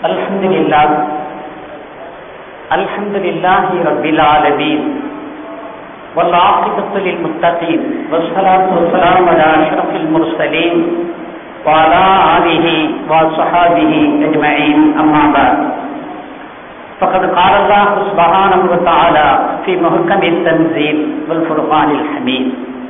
الحمد لله الحمد لله رب العالمين والعاقبة للمتقين والصلاة والسلام على أشرف المرسلين وعلى آله وصحابه أجمعين أما بعد فقد قال الله سبحانه وتعالى في محكم التنزيل والفرقان الحميد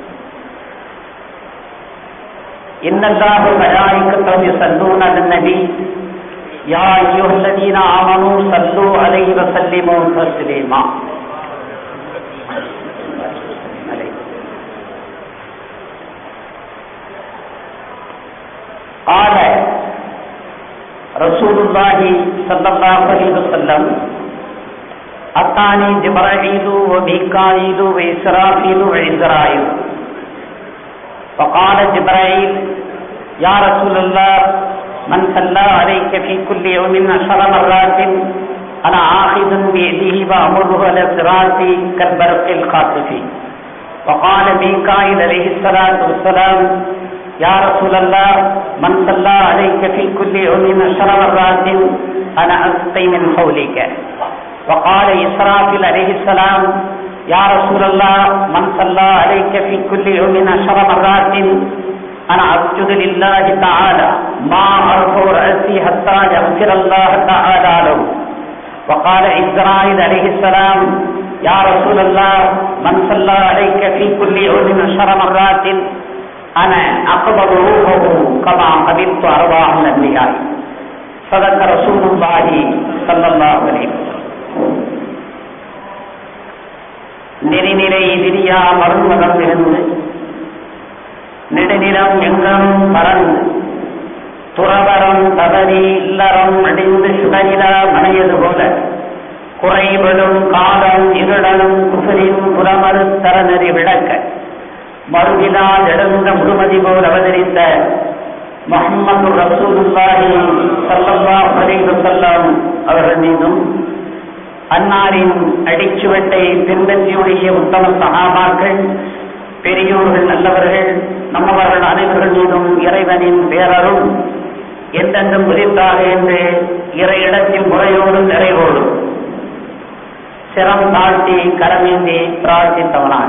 إن الله وملائكته يصلون على النبي يا أيها الذين آمنوا صلوا عليه وسلموا تسليما قال رسول الله صلى الله عليه وسلم أتاني جبرائيل وميكائيل وإسرافيل وعزرائيل فقال جبرائيل يا رسول الله من صلى عليك في كل يوم عشر مرات أنا آخذ بيده وأمره على الصراط كالبرق الخاطف وقال ميكائيل عليه الصلاة والسلام يا رسول الله من صلى عليك في كل يوم عشر مرات أنا أسقي من حولك وقال إسرافيل عليه السلام يا رسول الله من صلى عليك في كل يوم عشر مرات أنا أسجد لله تعالى ما أرفع رأسي حتى يغفر الله تعالى له وقال إسرائيل عليه السلام يا رسول الله من صلى عليك في كل يوم عشر مرات أنا أقبض روحه كما قبضت أرواح الأنبياء صدق رسول الله صلى الله عليه وسلم நெறிநிலை விரியா மருண்மதம் இருந்து நெடுநிலம் எங்கும் பறந்து துறவரம் தவறி இல்லறம் அடைந்து சுடரிலா மனையது போல குறைபடும் காலம் இருளனும் குசரின் புறமறு தரநெறி விளக்க மறுவிழா எழுந்த முழுமதி போல் அவதரித்த முகமது ரசூலுல்லாஹி சல்லல்லாஹு அலைஹி வஸல்லம் அவர்கள் மீதும் அன்னாரின் அடிச்சுவட்டை பின்பற்றியுடைய உத்தம சகாபாக்கள் பெரியோர்கள் நல்லவர்கள் நம்மவர்கள் அனைவர்கள் மீதும் இறைவனின் பேரரும் எந்தெந்தும் குறித்தாக என்று இறை இடத்தில் முறையோடு நிறைவோடும் சிரம் தாழ்த்தி கரமேந்தி பிரார்த்தித்தவனாக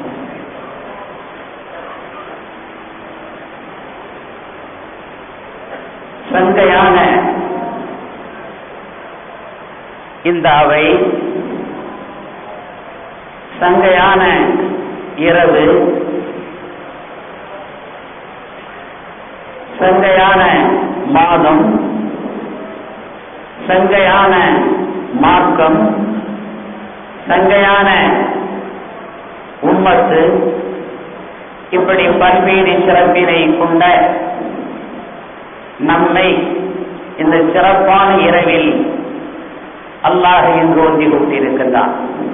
சங்கையான இந்த அவை சங்கையான இரவு சங்கையான மாதம் சங்கையான மார்க்கம் சங்கையான உம்மத்து இப்படி பல்வேறு சிறப்பினை கொண்ட நம்மை இந்த சிறப்பான இரவில் அல்லாஹ் என்று ஒன்றி கொண்டிருக்கின்றான்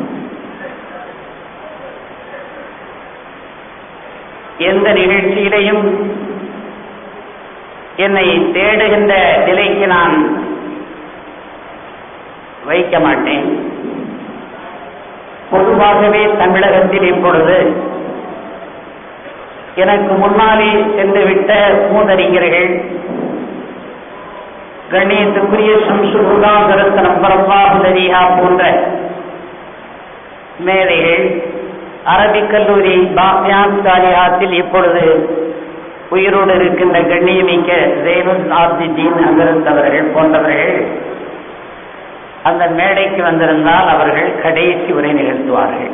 எந்த நிகழ்ச்சியிலையும் என்னை தேடுகின்ற நிலைக்கு நான் வைக்க மாட்டேன் பொதுவாகவே தமிழகத்தில் இப்பொழுது எனக்கு முன்னாலே சென்றுவிட்ட மூதறிஞர்கள் கண்ணியத்துக்குரிய சம்சுகுதா கருத்த நம்பரப்பா உதவியா போன்ற மேதைகள் அரபிக் கல்லூரி பாக்யான் சாலியாத்தில் இப்பொழுது உயிரோடு இருக்கின்ற கண்ணியமிக்க ஜெயனுல் ஆப்திதீன் அங்கிருந்தவர்கள் போன்றவர்கள் அந்த மேடைக்கு வந்திருந்தால் அவர்கள் கடைசி உரை நிகழ்த்துவார்கள்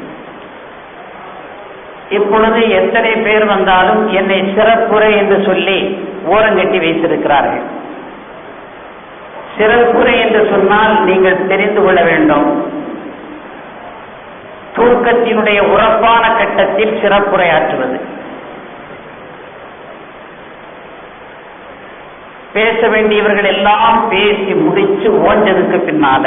இப்பொழுது எத்தனை பேர் வந்தாலும் என்னை சிறப்புரை என்று சொல்லி ஓரங்கட்டி வைத்திருக்கிறார்கள் சிறப்புரை என்று சொன்னால் நீங்கள் தெரிந்து கொள்ள வேண்டும் தூக்கத்தினுடைய உறப்பான கட்டத்தில் சிறப்புரையாற்றுவது பேச வேண்டியவர்கள் எல்லாம் பேசி முடிச்சு ஓஞ்சதுக்கு பின்னால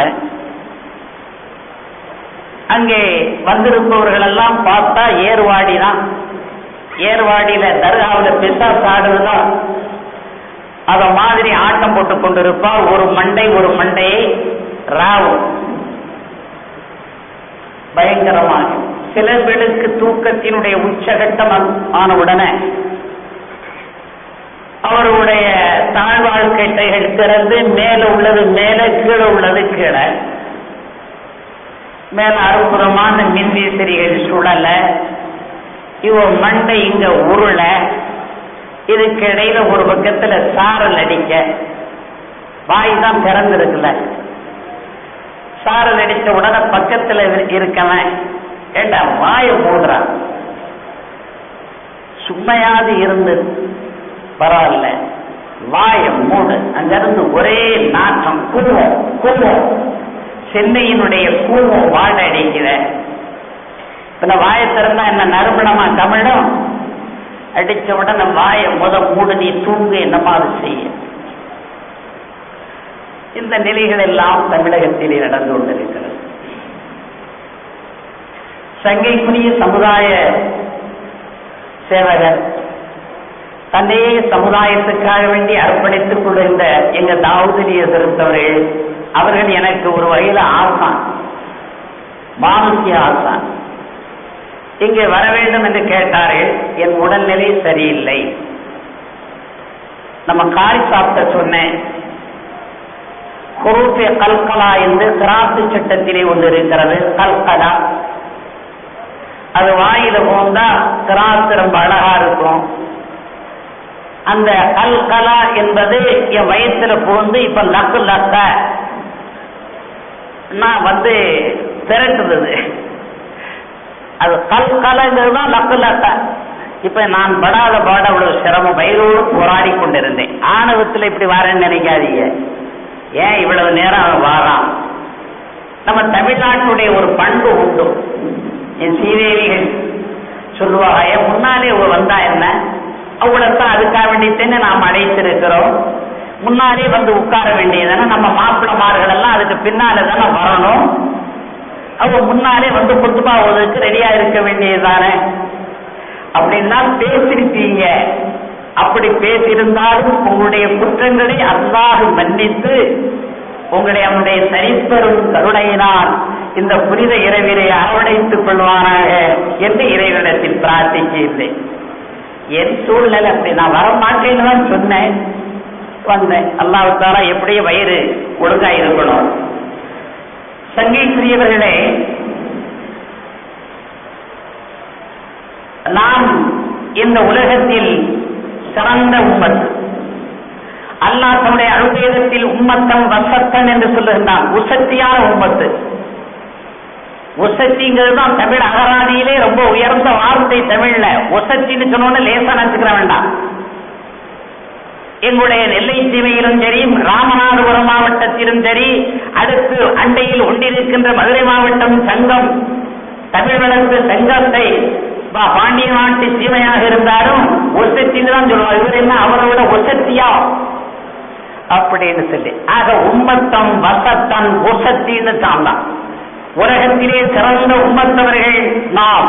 அங்கே வந்திருப்பவர்கள் எல்லாம் பார்த்தா ஏர்வாடி தான் ஏர்வாடியில தர்காவில் பெசா சாடுறதுதான் அத மாதிரி ஆட்டம் போட்டு கொண்டிருப்பா ஒரு மண்டை ஒரு மண்டையை ராவும் பயங்கரமாக சில பேருக்கு தூக்கத்தினுடைய உச்சகட்டம் ஆனவுடனே அவருடைய தாழ்வாழ்கட்டைகள் திறந்து மேல உள்ளது மேல கீழே உள்ளது கீழே மேல அறுபுறமான மின்விசிறிகள் சுழல இவ மண்டை இங்க உருள இதுக்கு இடையில ஒரு பக்கத்துல சாரல் அடிக்க வாய் தான் திறந்திருக்குல்ல சாரல் அடிச்ச உடனே பக்கத்துல இருக்கவன் ஏண்டா வாய மூடுறான் சும்மையாது இருந்து பரவாயில்ல வாய மூடு அங்கிருந்து ஒரே நாற்றம் கூவம் கூவம் சென்னையினுடைய கூவம் வாட அடிக்கிற இப்ப வாய திறந்தா என்ன நறுமணமா தமிழும் அடிச்ச உடனே வாய முத மூடு நீ தூங்கு என்னமாவது செய்ய இந்த நிலைகள் எல்லாம் தமிழகத்திலே நடந்து கொண்டிருக்கிறது சங்கைக்குரிய சமுதாய சேவகர் தன்னையே சமுதாயத்துக்காக வேண்டி அர்ப்பணித்துக் கொண்டிருந்த எங்க தாவூதிலிய திருத்தவர்கள் அவர்கள் எனக்கு ஒரு வகையில ஆசான் மானுசிய ஆசான் இங்கே வர வேண்டும் என்று கேட்டார்கள் என் உடல்நிலை சரியில்லை நம்ம காரி சாப்பிட்ட சொன்னேன் குரூப்பே கல்கலா என்று கிராத்து சட்டத்திலே ஒன்று இருக்கிறது கல்கலா அது வாயில போந்தா கிராத்து ரொம்ப அழகா இருக்கும் அந்த கல்கலா என்பது என் வயசுல போந்து இப்ப லக்கு லக்க நான் வந்து திரட்டுறது அது கல்கலங்கிறது தான் லக்கு லக்க இப்ப நான் படாத பாட அவ்வளவு சிரமம் வயிறோடு போராடி கொண்டிருந்தேன் ஆணவத்தில் இப்படி வரேன்னு நினைக்காதீங்க ஏன் இவ்வளவு நேரம் அவன் வாரான் நம்ம தமிழ்நாட்டுடைய ஒரு பண்பு உண்டு என் சீதேவிகள் சொல்லுவாங்க என் முன்னாலே வந்தா என்ன அவங்களத்தான் அதுக்காக வேண்டியத்தேன்னு நாம் அழைத்திருக்கிறோம் முன்னாலே வந்து உட்கார வேண்டியதானே நம்ம மாப்பிள்ளமார்கள் எல்லாம் அதுக்கு பின்னால தானே வரணும் அவங்க முன்னாலே வந்து குத்துபா ஓதுக்கு ரெடியா இருக்க வேண்டியதுதானே அப்படின்னா பேசிருக்கீங்க அப்படி பேசியிருந்தாலும் உங்களுடைய குற்றங்களை அல்லாஹ் மன்னித்து உங்களை அவனுடைய சரிப்பெரும் கருணையினால் இந்த புனித இரவிலை அரவணைத்துக் கொள்வானாக என்று இறைவனத்தில் பிரார்த்திக்கின்றேன் என் சூழ்நிலை அப்படி நான் வரமாட்டேன்னு தான் சொன்னேன் வந்தேன் அல்லாவுத்தாரா எப்படி வயிறு ஒழுங்கா இருக்கணும் சங்கைக்குரியவர்களே நாம் இந்த உலகத்தில் சிறந்த உம்மத்து அல்லாஹ் தன்னுடைய அழுவேதத்தில் உம்மத்தம் வசத்தன் என்று சொல்லுகின்றான் உசத்தியான உம்மத்து உசத்திங்கிறது தான் தமிழ் அகராதியிலே ரொம்ப உயர்ந்த வார்த்தை தமிழ்ல உசத்தின்னு சொன்னோன்னு லேசா நினைச்சுக்கிற வேண்டாம் எங்களுடைய நெல்லை சீமையிலும் சரி ராமநாதபுரம் மாவட்டத்திலும் சரி அடுத்து அண்டையில் ஒன்றிருக்கின்ற மதுரை மாவட்டம் சங்கம் தமிழ் வளர்த்து சங்கத்தை பாண்டிய நாட்டு சீமையாக இருந்தாலும் ஒசத்தின்னு தான் சொல்லுவார் இவர் என்ன அவரோட ஒசத்தியா அப்படின்னு சொல்லி ஆக உம்மத்தம் வசத்தன் ஒசத்தின்னு தான் தான் உலகத்திலே சிறந்த உம்மத்தவர்கள் நாம்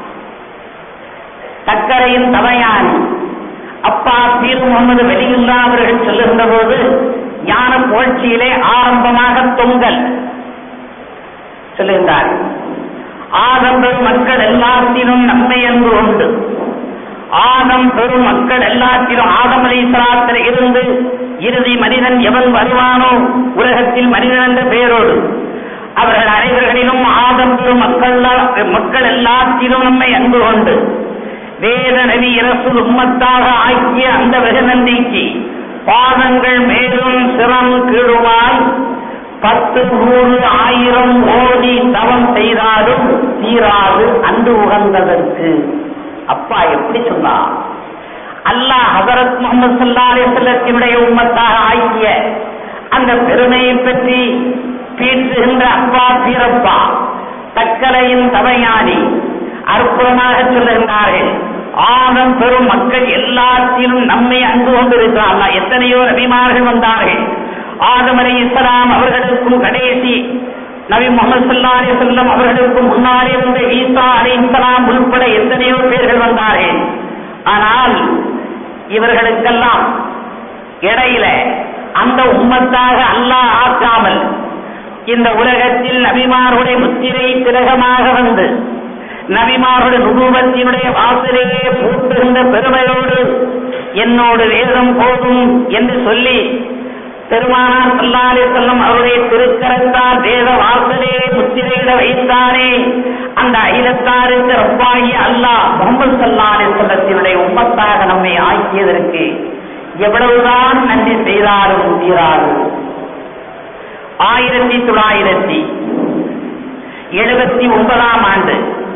சக்கரையின் தவையான் அப்பா பீர் முகமது வெளியுல்லா அவர்கள் சொல்லுகின்ற போது ஞான புகழ்ச்சியிலே ஆரம்பமாக தொங்கல் சொல்லுகின்றார் ஆதம் பெறும் மக்கள் எல்லாத்திலும் நன்மை என்று உண்டு ஆதம் பெறும் மக்கள் எல்லாத்திலும் ஆதம் அலி இஸ்லாத்தில் இருந்து இறுதி மனிதன் எவன் வருவானோ உலகத்தில் மனிதன் என்ற பெயரோடு அவர்கள் அனைவர்களிலும் ஆதம் பெறும் மக்கள் மக்கள் எல்லாத்திலும் நம்மை அன்பு கொண்டு வேத நபி இரசு உம்மத்தாக ஆக்கிய அந்த வெகுநந்திக்கு பாதங்கள் மேலும் சிரம் கீழுமாய் பத்து நூறு ஆயிரம் ஓடி தவம் செய்தாலும் தீராது அன்று உகந்ததற்கு அப்பா எப்படி சொன்னா அல்லாஹ் ஹசரத் முகமது சல்லா அலிசல்லத்தினுடைய உம்மத்தாக ஆக்கிய அந்த பெருமையை பற்றி பீற்றுகின்ற அப்பா பீரப்பா தக்கலையின் தவையானி அற்புதமாக சொல்லுகின்றார்கள் ஆதம் பெறும் மக்கள் எல்லாத்திலும் நம்மை அன்பு கொண்டிருக்கிறார் எத்தனையோ நபிமார்கள் வந்தார்கள் ஆதம் அலி இஸ்லாம் அவர்களுக்கும் கடைசி நபி முகமது சல்லா அலி சொல்லம் அவர்களுக்கும் முன்னாலே வந்த ஈசா அலி இஸ்லாம் உள்பட எத்தனையோ பேர்கள் வந்தார்கள் ஆனால் இவர்களுக்கெல்லாம் இடையில அந்த உம்மத்தாக அல்லாஹ் ஆக்காமல் இந்த உலகத்தில் நபிமாருடைய முத்திரை திலகமாக வந்து நபிமாருடைய நுபுவத்தினுடைய வாசலையே பூட்டுகின்ற பெருமையோடு என்னோடு வேதம் போதும் என்று சொல்லி பெருமானார் சல்லாலே செல்லும் அவருடைய திருக்கரத்தால் வேத வாசலே முத்திரையிட வைத்தானே அந்த அகிலத்தாருக்கு ரப்பாகி அல்லாஹ் முகமது சல்லாலே செல்லத்தினுடைய உம்மத்தாக நம்மை ஆக்கியதற்கு எவ்வளவுதான் நன்றி செய்தாலும் தீராது ஆயிரத்தி தொள்ளாயிரத்தி எழுபத்தி ஒன்பதாம் ஆண்டு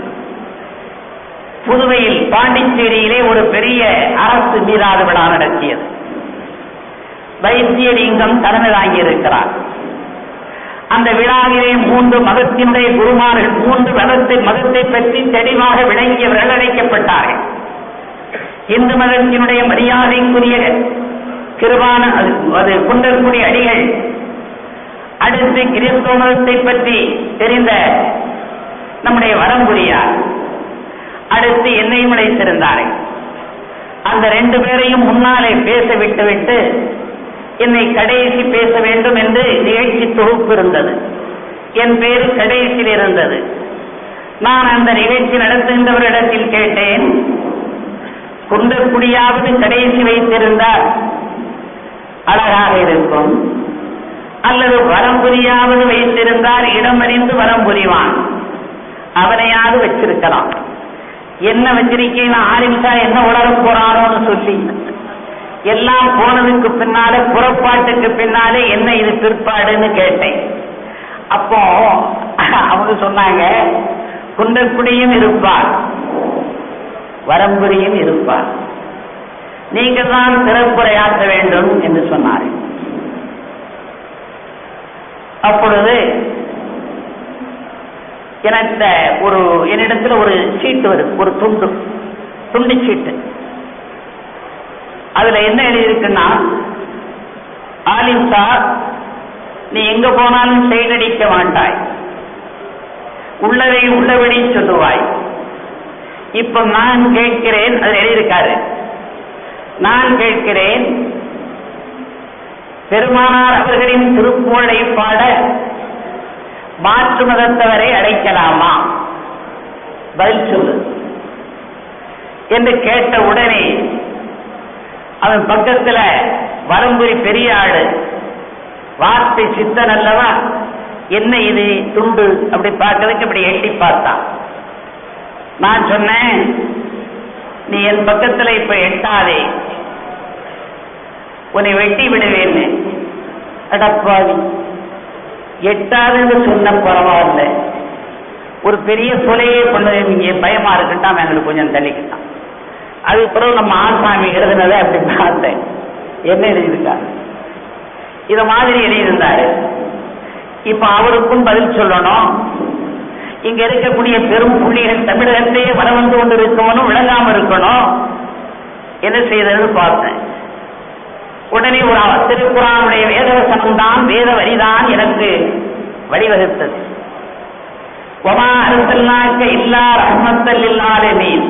புதுவையில் பாண்டிச்சேரியிலே ஒரு பெரிய அரசு மீதாத விழா நடத்தியது வைத்தியலிங்கம் தலைமை தாங்கியிருக்கிறார் அந்த விழாவிலே மூன்று மதத்தினுடைய குருமார்கள் மூன்று மதத்தை மதத்தை பற்றி தெளிவாக விளங்கியவர்கள் அழைக்கப்பட்டார்கள் இந்து மதத்தினுடைய மரியாதைக்குரிய கிருபான அது- அது குண்டற்குடி அடிகள் அடுத்து கிறிஸ்தவ மதத்தை பற்றி தெரிந்த நம்முடைய வரம்புரியார் அடுத்து என்னையும் அழைத்திருந்தார்கள் அந்த ரெண்டு பேரையும் முன்னாலே பேச விட்டுவிட்டு என்னை கடைசி பேச வேண்டும் என்று நிகழ்ச்சி தொகுப்பு இருந்தது என் பேர் கடைசியில் இருந்தது நான் அந்த நிகழ்ச்சி நடத்துகின்றவரிடத்தில் கேட்டேன் குண்டக்குடியாவது கடைசி வைத்திருந்தால் அழகாக இருக்கும் அல்லது வரம்புரியாவது வைத்திருந்தால் இடமறிந்து வரம் புரிவான் அவனையாவது வச்சிருக்கலாம் என்ன வச்சிருக்கீங்க ஆரிமிஷா என்ன உணர போறானோன்னு சொல்லி எல்லாம் போனதுக்கு பின்னாலே புறப்பாட்டுக்கு பின்னாலே என்ன இது பிற்பாடுன்னு கேட்டேன் அப்போ அவங்க சொன்னாங்க குண்டக்குடியும் இருப்பார் வரம்புரியும் இருப்பார் நீங்கள் தான் சிறப்புரையாற்ற வேண்டும் என்று சொன்னார் அப்பொழுது எனக்கு ஒரு என்னிடத்துல ஒரு சீட்டு வருது ஒரு துண்டு துண்டு சீட்டு அதுல என்ன எழுதியிருக்குன்னா ஆலிம் சார் நீ எங்க போனாலும் செயலடிக்க மாட்டாய் உள்ளதை உள்ளபடி சொல்லுவாய் இப்ப நான் கேட்கிறேன் அது எழுதியிருக்காரு நான் கேட்கிறேன் பெருமானார் அவர்களின் திருப்புகழை பாட மாற்று மதத்தவரை அழைக்கலாமா பதில் சொல்லு என்று கேட்ட உடனே அவன் பக்கத்துல வரம்புரி பெரிய ஆளு வார்த்தை சித்தன் அல்லவா என்ன இது துண்டு அப்படி பார்க்கறதுக்கு அப்படி எட்டி பார்த்தான் நான் சொன்னேன் நீ என் பக்கத்துல இப்ப எட்டாதே உன்னை வெட்டி விடுவேன்னு அடப்பாவி எட்டாதுன்னு சொன்ன பரவாயில்ல ஒரு பெரிய கொலையே பண்ணது நீங்க பயமா இருக்குட்டான் எங்களுக்கு கொஞ்சம் தள்ளிக்கிட்டான் அதுக்கு பிறகு நம்ம ஆசாமி எழுதுனதை அப்படி பார்த்தேன் என்ன எழுதியிருக்காரு இத மாதிரி எழுதியிருந்தாரு இப்ப அவருக்கும் பதில் சொல்லணும் இங்க இருக்கக்கூடிய பெரும் புள்ளிகள் தமிழகத்தையே வர வந்து கொண்டு இருக்கவனும் விளங்காம இருக்கணும் என்ன செய்ததுன்னு பார்த்தேன் உடனே ஒரு திருக்குறானுடைய வேதவசனம் தான் வேத வரிதான் எனக்கு வழிவகுத்தது ஒமா அருத்தல்லாக்க இல்லா ரஹ்மத்தல் இல்லாலமீன்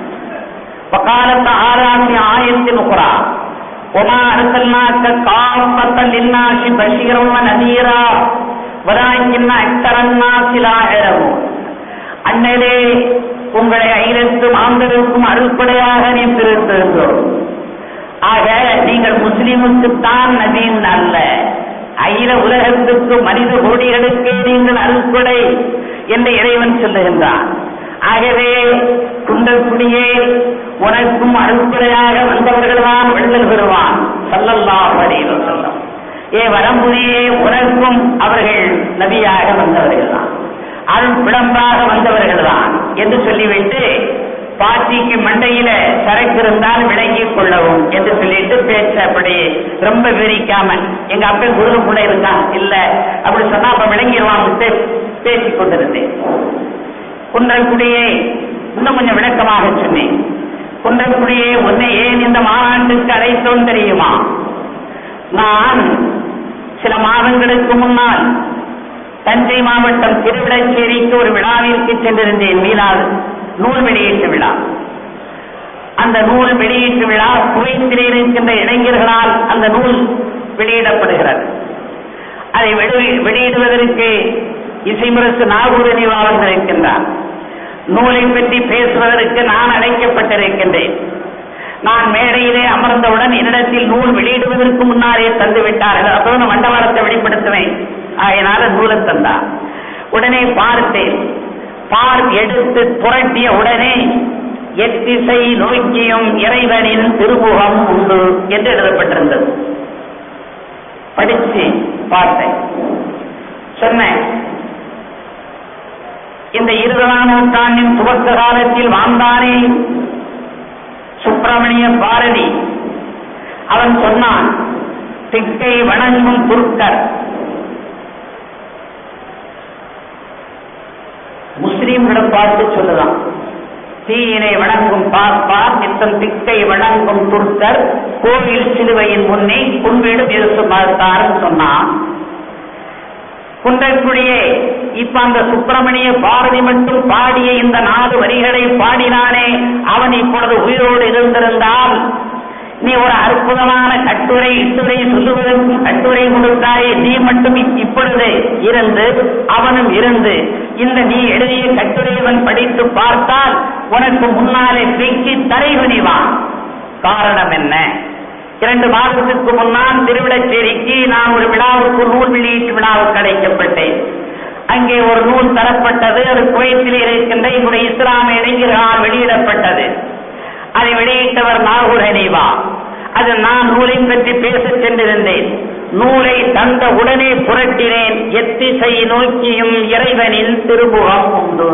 وقالت تعالى في آية أخرى وما أرسلناك كافة للناس بشيرا ونذيرا ولكن أكثر الناس لا يعلمون அண்ணலே உங்களை அகிலத்தும் ஆந்தருக்கும் அருள்படையாக நீ பிரித்திருந்தோம் ஆக நீங்கள் முஸ்லிமுக்குத்தான் நபீன் அல்ல அகில உலகத்துக்கு மனித கோடிகளுக்கே நீங்கள் அருள்படை என்று இறைவன் சொல்லுகின்றான் ஆகவே குண்டக்குடியே உனக்கும் அருள்படையாக வந்தவர்கள்தான் வெள்ளல் பெறுவான் சல்லல்லா வரையில் சொல்லும் ஏ வரம்புரியே உனக்கும் அவர்கள் நபியாக வந்தவர்கள்தான் அருள் பிளம்பாக வந்தவர்கள்தான் என்று சொல்லிவிட்டு பாட்டிக்கு மண்டையில சரக்கு இருந்தால் விளங்கிக் கொள்ளவும் என்று சொல்லிட்டு பேச்ச அப்படி ரொம்ப விரிக்காம எங்க அப்பா குரு கூட இருக்கான் இல்ல அப்படி சொன்னா அப்ப விளங்கிடுவான் பேசிக் கொண்டிருந்தேன் குன்றக்குடியே இன்னும் கொஞ்சம் விளக்கமாக சொன்னேன் குன்றக்குடியே உன்னை ஏன் இந்த மாநாட்டுக்கு அழைத்தோம் தெரியுமா நான் சில மாதங்களுக்கு முன்னால் தஞ்சை மாவட்டம் திருவிடச்சேரிக்கு ஒரு விழாவிற்கு சென்றிருந்தேன் மீளாது நூல் வெளியீட்டு விழா அந்த நூல் வெளியீட்டு விழா குவைத்திலே இருக்கின்ற இளைஞர்களால் அந்த நூல் வெளியிடப்படுகிறது அதை வெளி- வெளியிடுவதற்கு இசைமுரசு நாகூர் நிவாரணம் இருக்கின்றார் நூலை பற்றி பேசுவதற்கு நான் அழைக்கப்பட்டிருக்கின்றேன் நான் மேடையிலே அமர்ந்தவுடன் என்னிடத்தில் நூல் வெளியிடுவதற்கு முன்னாலே தந்து விட்டார்கள் அப்போ நான் மண்டபாரத்தை வெளிப்படுத்துவேன் அதனால நூலை தந்தார் உடனே பார்த்தேன் பார் எடுத்து புரட்டிய உடனே எத்திசை நோக்கியும் இறைவனின் திருமுகம் உண்டு என்று எழுதப்பட்டிருந்தது படிச்சு பார்த்தேன் சொன்னேன் இந்த இருபதாம் நூற்றாண்டின் துவக்க காலத்தில் வாழ்ந்தானே சுப்பிரமணிய பாரதி அவன் சொன்னான் திக்கை வணங்கும் துர்க்கர் முஸ்லீம்களிடம் பார்த்து சொல்லுதான் தீயினை வணங்கும் பார்ப்பார் நித்தம் திக்கை வணங்கும் துர்க்கர் கோவில் சிலுவையின் முன்னே குன்றிடும் இயேசு பார்த்தார்னு சொன்னான் குன்றக்குடியே இப்ப அந்த சுப்பிரமணிய பாரதி மட்டும் பாடிய இந்த நாலு வரிகளை பாடினானே அவன் இப்பொழுது உயிரோடு இருந்திருந்தால் நீ ஒரு அற்புதமான கட்டுரை இட்டுரை சொல்லுவதற்கும் கட்டுரை கொடுத்தாயே நீ மட்டும் இப்பொழுது இருந்து அவனும் இருந்து இந்த நீ எழுதிய கட்டுரையவன் படித்து பார்த்தால் உனக்கு முன்னாலே வெக்கி தரைகுனிவான் காரணம் என்ன இரண்டு மாதத்துக்கு முன்னால் திருவிழச்சேரிக்கு நான் ஒரு விழாவுக்கு நூல் வெளியீட்டு விழாவுக்கு அழைக்கப்பட்டேன் அங்கே ஒரு நூல் தரப்பட்டது அது குவைத்திலே இருக்கின்ற என்னுடைய இஸ்லாமிய இளைஞர்களால் வெளியிடப்பட்டது அதை வெளியிட்டவர் நாகூர் ஹனீவா அது நான் நூலை பற்றி பேச சென்றிருந்தேன் நூலை தந்த உடனே புரட்டினேன் எத்திசை நோக்கியும் இறைவனின் திருமுகம் உண்டு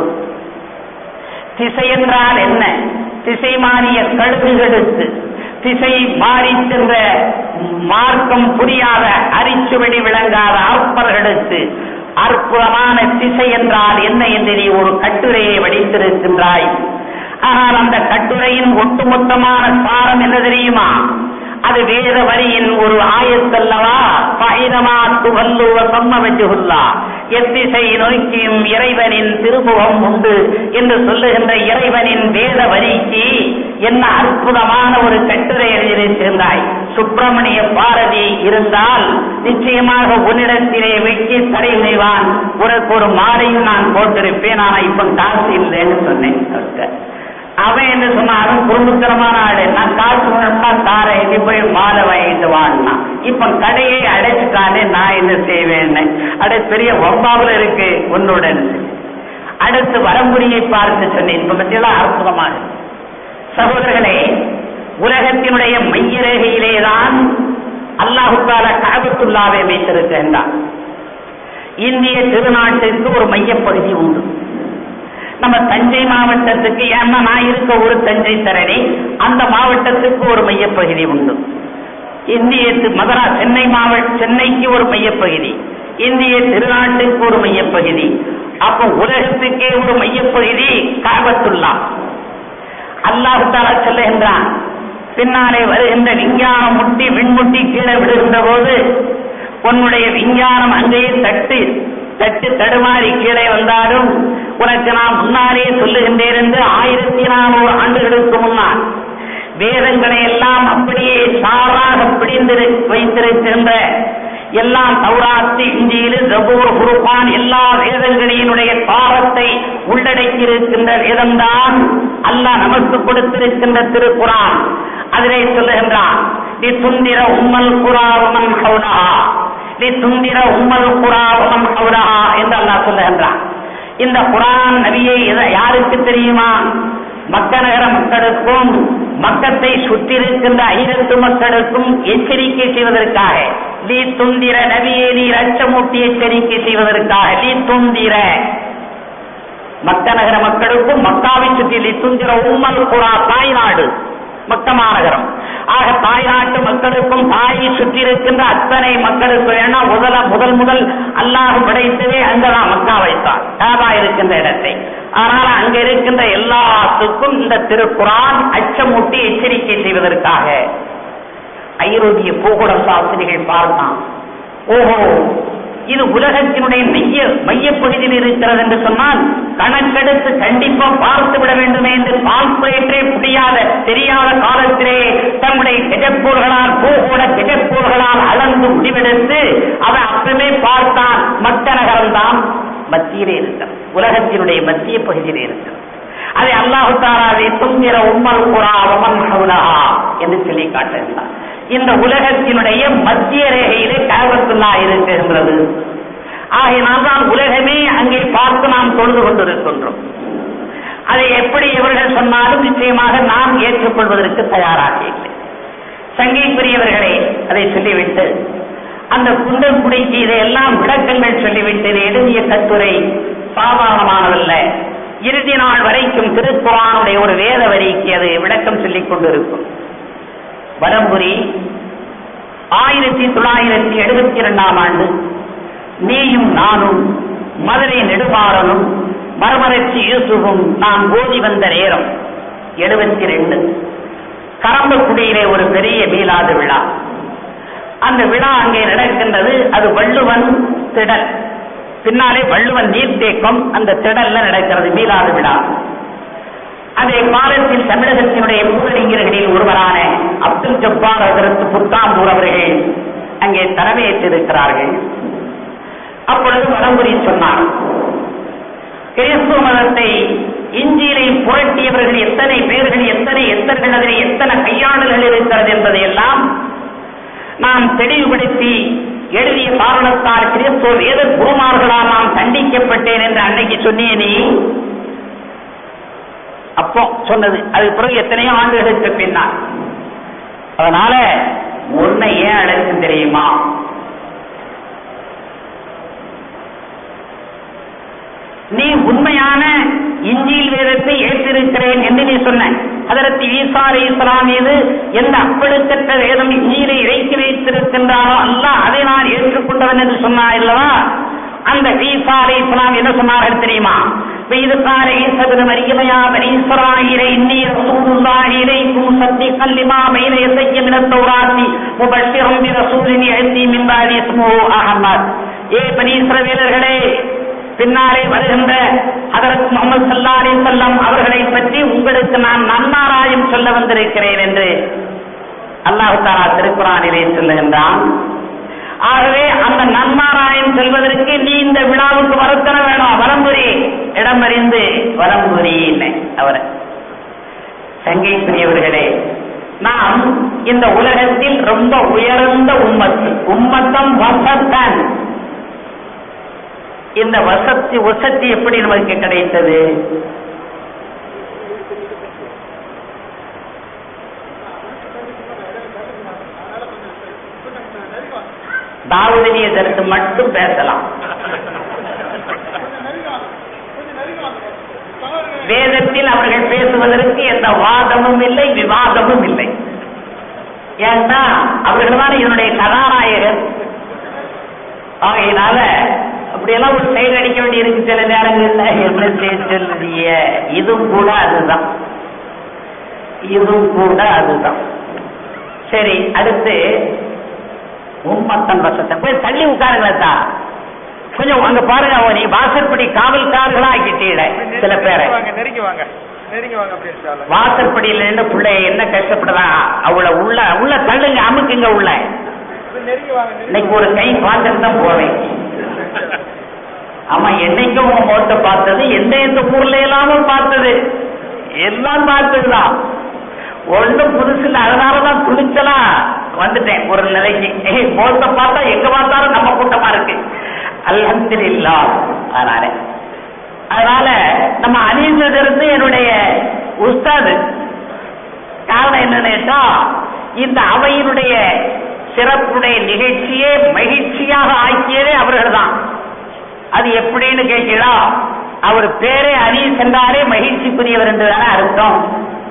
திசை என்றால் என்ன திசை மாறிய கழுகுகளுக்கு திசை மாறி சென்ற மார்க்கம் புரியாத அரிச்சுவடி விளங்காத அற்பர்களுக்கு அற்புதமான திசை என்றால் என்ன என்று நீ ஒரு கட்டுரையை வடித்திருக்கின்றாய் ஆனால் அந்த கட்டுரையின் ஒட்டுமொத்தமான சாரம் என்ன தெரியுமா அது வேத வரியின் ஒரு ஆயத்தல்லவா பயிரமாத்து வல்லுவ சம்ம வச்சுகுல்லா எத்திசை நோக்கியும் இறைவனின் திருமுகம் உண்டு என்று சொல்லுகின்ற இறைவனின் வேத வரிக்கு என்ன அற்புதமான ஒரு கட்டுரை எழுதியிருக்கின்றாய் சுப்பிரமணிய பாரதி இருந்தால் நிச்சயமாக உன்னிடத்திலே வெட்டி தடை செய்வான் உனக்கு ஒரு மாலையும் நான் போட்டிருப்பேன் ஆனா இப்ப காசு இல்லைன்னு சொன்னேன் அவர்கிட்ட. அவன் என்ன சொன்னாலும் குடும்பத்தனமான ஆளு நான் காசு வேணும்னா தாரேன் நீ போய் மாலை வாங்கிட்டு வான்னா இப்ப கடையை அடைச்சுட்டானே நான் என்ன செய்வேன்னு அடே பெரிய ஒம்பாவில் இருக்கு உன்னோட அடுத்து வரம்புரியை பார்த்து சொன்னேன் இப்ப பற்றியெல்லாம் அற்புதமாக இருக்கு. சகோதரர்களே உலகத்தினுடைய மையரேகையிலேதான் அல்லாஹுக்கால காபத்துல்லாவை வைத்திருக்கின்றான் இந்திய திருநாட்டிற்கு ஒரு மையப்பகுதி உண்டு நம்ம தஞ்சை மாவட்டத்துக்கு ஏன்னா நான் இருக்க ஒரு தஞ்சை தரணி அந்த மாவட்டத்துக்கு ஒரு மையப்பகுதி உண்டு இந்திய தி- மதுரா சென்னை மாவட்ட சென்னைக்கு ஒரு மையப்பகுதி இந்திய திருநாட்டுக்கு ஒரு மையப்பகுதி அப்போ உலகத்துக்கே ஒரு மையப்பகுதி காபத்துல்லா அல்லாஹு தாலா சொல்லுகின்றான் பின்னாலே வருகின்ற விஞ்ஞானம் முட்டி விண்முட்டி கீழே விடுகின்ற போது உன்னுடைய விஞ்ஞானம் அங்கேயே தட்டு தட்டு தடுமாறி கீழே வந்தாலும் உனக்கு நான் முன்னாலே சொல்லுகின்றேன் என்று ஆயிரத்தி நானூறு ஆண்டுகளுக்கு முன்னால் வேதங்களை எல்லாம் அப்படியே சாராக பிடிந்து வைத்திருக்கின்ற எல்லாம் தௌராத்து இஞ்சியிலு ஜபூர் குருபான் எல்லா வேதங்களினுடைய பாவத்தை உள்ளடக்கி இருக்கின்ற வேதம்தான் அல்லாஹ் நமக்கு கொடுத்திருக்கின்ற திருக்குறான் அதிலே சொல்லுகின்றான் நீ துந்திர உம்மல் குராவமன் ஹவுனஹா நீ துந்திர உம்மல் குராவமன் ஹவுனஹா என்று அல்லாஹ் சொல்லுகின்றான் இந்த குரான் நபியை எத- யாருக்கு தெரியுமா மக்க நகர மக்களுக்கும் மக்கத்தை சுற்றியிருக்கின்ற ஐநத்து மக்களுக்கும் எச்சரிக்கை செய்வதற்காக நீ துந்திர நபியை நீ அச்சமூட்டி எச்சரிக்கை செய்வதற்காக நீ துந்திர மக்க நகர மக்களுக்கும் மக்காவை சுற்றி நீ துந்திர உம்மல் குரா தாய்நாடு மக்க மாநகரம் ஆக தாய்நாட்டு மக்களுக்கும் தாயை சுற்றி இருக்கின்ற அத்தனை மக்களுக்கு ஏன்னா முதல முதல் முதல் அல்லாஹ் படைத்ததே அங்கதான் மக்கா வைத்தார் காபா இருக்கின்ற இடத்தை ஆனால் அங்க இருக்கின்ற எல்லாத்துக்கும் இந்த திருக்குரான் அச்சமூட்டி எச்சரிக்கை செய்வதற்காக ஐரோப்பிய பூகோள சாஸ்திரிகள் பார்த்தான் ஓஹோ இது உலகத்தினுடைய மைய மையப்பகுதியில் இருக்கிறது என்று சொன்னால் கணக்கெடுத்து கண்டிப்பா பார்த்து விட வேண்டுமே என்று கால்குலேட்டரே முடியாத தெரியாத காலத்திலே தம்முடைய கெஜப்பூர்களால் பூகோள கெஜப்பூர்களால் அளந்து முடிவெடுத்து அவன் அப்பவே பார்த்தான் மத்த நகரம் தான் மத்தியிலே இருக்கிறது உலகத்தினுடைய மத்திய பகுதியிலே இருக்கிறது அதை அல்லாஹு தாராவை துங்கிற உம்மல் குரா உமன் ஹவுலஹா என்று சொல்லி காட்டுகிறார் இந்த உலகத்தினுடைய மத்திய ரேகையிலே காபத்துல்லா இருக்கின்றது ஆகையினால் தான் உலகமே அங்கே பார்த்து நாம் தொழுது கொண்டிருக்கின்றோம் அதை எப்படி இவர்கள் சொன்னாலும் நிச்சயமாக நாம் ஏற்றுக்கொள்வதற்கு தயாராக இல்லை சங்கைக்குரியவர்களே அதை சொல்லிவிட்டு அந்த குண்டல் குடிக்கு இதையெல்லாம் விளக்கங்கள் சொல்லிவிட்டு இதை எழுதிய கட்டுரை சாதாரணமானதல்ல இறுதி நாள் வரைக்கும் திருக்குறானுடைய ஒரு வேத வரிக்கு அது விளக்கம் சொல்லிக் கொண்டிருக்கும் வரம்புரி ஆயிரத்தி தொள்ளாயிரத்தி எழுபத்தி இரண்டாம் ஆண்டு நீயும் நானும் மதுரை நெடுமாறனும் மறுமலர்ச்சி யூசுஃபும் நான் ஓதி வந்த நேரம் எழுபத்தி ரெண்டு கரம்பக்குடியிலே ஒரு பெரிய மீளாது விழா அந்த விழா அங்கே நடக்கின்றது அது வள்ளுவன் திடல் பின்னாலே வள்ளுவன் நீர்த்தேக்கம் அந்த திடல்ல நடக்கிறது மீளாது விழா அதே காலத்தில் தமிழகத்தினுடைய மூலறிஞர்களில் ஒருவரான அப்துல் ஜப்பார் அதற்கு புத்தாம்பூர் அவர்கள் அங்கே தலைமையேற்றிருக்கிறார்கள் அப்பொழுது வடமுறை சொன்னார் கிறிஸ்துவ மதத்தை இஞ்சியிலை புரட்டியவர்கள் எத்தனை பேர்கள் எத்தனை எத்தர்கள் அதில் எத்தனை கையாடல்கள் இருக்கிறது என்பதையெல்லாம் நான் தெளிவுபடுத்தி எழுதிய காரணத்தால் கிறிஸ்துவ வேத குருமார்களால் நான் தண்டிக்கப்பட்டேன் என்று அன்னைக்கு சொன்னிய நீ அப்போ சொன்னது அதுக்கு பிறகு எத்தனையோ ஆண்டுகளுக்கு பின்னால் அதனால உன்னை ஏன் அழைக்கும் தெரியுமா நீ உண்மையான இஞ்சியில் வேதத்தை ஏற்றிருக்கிறேன் என்று நீ சொன்ன அதற்கு ஈசா அலி இஸ்லாம் மீது எந்த அப்பழுக்கற்ற வேதம் இஞ்சியிலே இறைக்கி வைத்திருக்கின்றானோ அல்ல அதை நான் ஏற்றுக்கொண்டவன் என்று சொன்னார் அல்லவா அந்த ஈசா அலி இஸ்லாம் என்ன சொன்னார்கள் தெரியுமா وإذ قال عيسى ابن مريم يا بني إسرائيل إني رسول الله إليكم مصدقا لما بين يدي من التوراة مبشرا برسول يأتي من بعد اسمه أحمد ஏ பனி இஸ்ரவேலர்களே பின்னாலே வருகின்ற அதற்கு முகமது சல்லா அலி சொல்லம் அவர்களை பற்றி உங்களுக்கு நான் நன்மாராயம் சொல்ல வந்திருக்கிறேன் என்று அல்லாஹு தாலா திருக்குறானிலே சொல்லுகின்றான் ஆகவே அந்த நன்மாராயம் செல்வதற்கு நீ இந்த விழாவுக்கு வரத்தன வேணும் வரம்புரி இடமறிந்து வரம்புரி இல்லை அவரை சங்கைக்குரியவர்களே நாம் இந்த உலகத்தில் ரொம்ப உயர்ந்த உம்மத்து உம்மத்தம் வசத்தன் இந்த வசத்தி வசத்தி எப்படி நமக்கு கிடைத்தது தாவூதினிய கருத்து மட்டும் பேசலாம் வேதத்தில் அவர்கள் பேசுவதற்கு எந்த வாதமும் இல்லை விவாதமும் இல்லை ஏன்னா அவர்கள் தான் இதனுடைய கதாநாயகர் ஆகையினால அப்படியெல்லாம் ஒரு சைடு அடிக்க வேண்டி இருக்கு சில நேரங்கள்ல என்ன சொல்லுதிய இதுவும் கூட அதுதான் இதுவும் கூட அதுதான் சரி அடுத்து உம்மத்தன் வசத்தை போய் தள்ளி உட்காருங்களா கொஞ்சம் அங்க பாருங்க அவன் நீ வாசற்படி காவல்காரர்களா ஆக்கிட்டீட சில பேரை வாங்க நெருங்கி வாங்க நெருங்கி வாங்க அப்படி இன்ஷால்லா. வாசற்படியில இருந்து பிள்ளைய என்ன கஷ்டப்படுதான் அவளை உள்ள உள்ள தள்ளுங்க அமுக்குங்க உள்ள இது நெருங்கி வாங்க நெருங்கி இன்னைக்கு ஒரு கை பார்த்துட்டு தான் போவேன் ஆமா என்னைக்கும் உன் முகத்தை பார்த்தது எந்த எந்த ஊர்ல எல்லாமும் பார்த்தது எல்லாம் பார்த்ததுதான் ஒண்ணும் புதுசு இல்லை அதனாலதான் துணிச்சலா வந்துட்டேன் ஒரு நிலைக்கு ஏய் முகத்தை பார்த்தா எங்க பார்த்தாலும் நம்ம கூட்டமா இருக்கு அல்ஹம்துலில்லா அதனால அதனால நம்ம அணிந்ததிலிருந்து என்னுடைய உஸ்தாது காரணம் என்னன்னு கேட்டா இந்த அவையினுடைய சிறப்புடைய நிகழ்ச்சியே மகிழ்ச்சியாக ஆக்கியதே அவர்கள் தான் அது எப்படின்னு கேட்கிறா அவர் பேரே அணி சென்றாலே மகிழ்ச்சிக்குரியவர் என்று தானே அர்த்தம்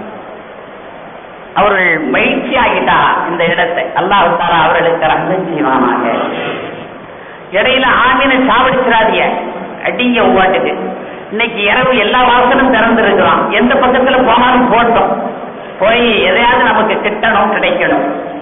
அவர்கள் மகிழ்ச்சி ஆகிட்டா இந்த இடத்தை அல்லாஹ் தாரா அவர்களுக்கு ரத்தம் செய்வானாக இடையில ஆமீன சாவடிச்சிடாதீங்க அடிங்க ஒவ்வாட்டுக்கு இன்னைக்கு இரவு எல்லா வாசலும் திறந்திருக்கலாம் எந்த பக்கத்துல போனாலும் போட்டோம் போய் எதையாவது நமக்கு கிட்டணும் கிடைக்கணும்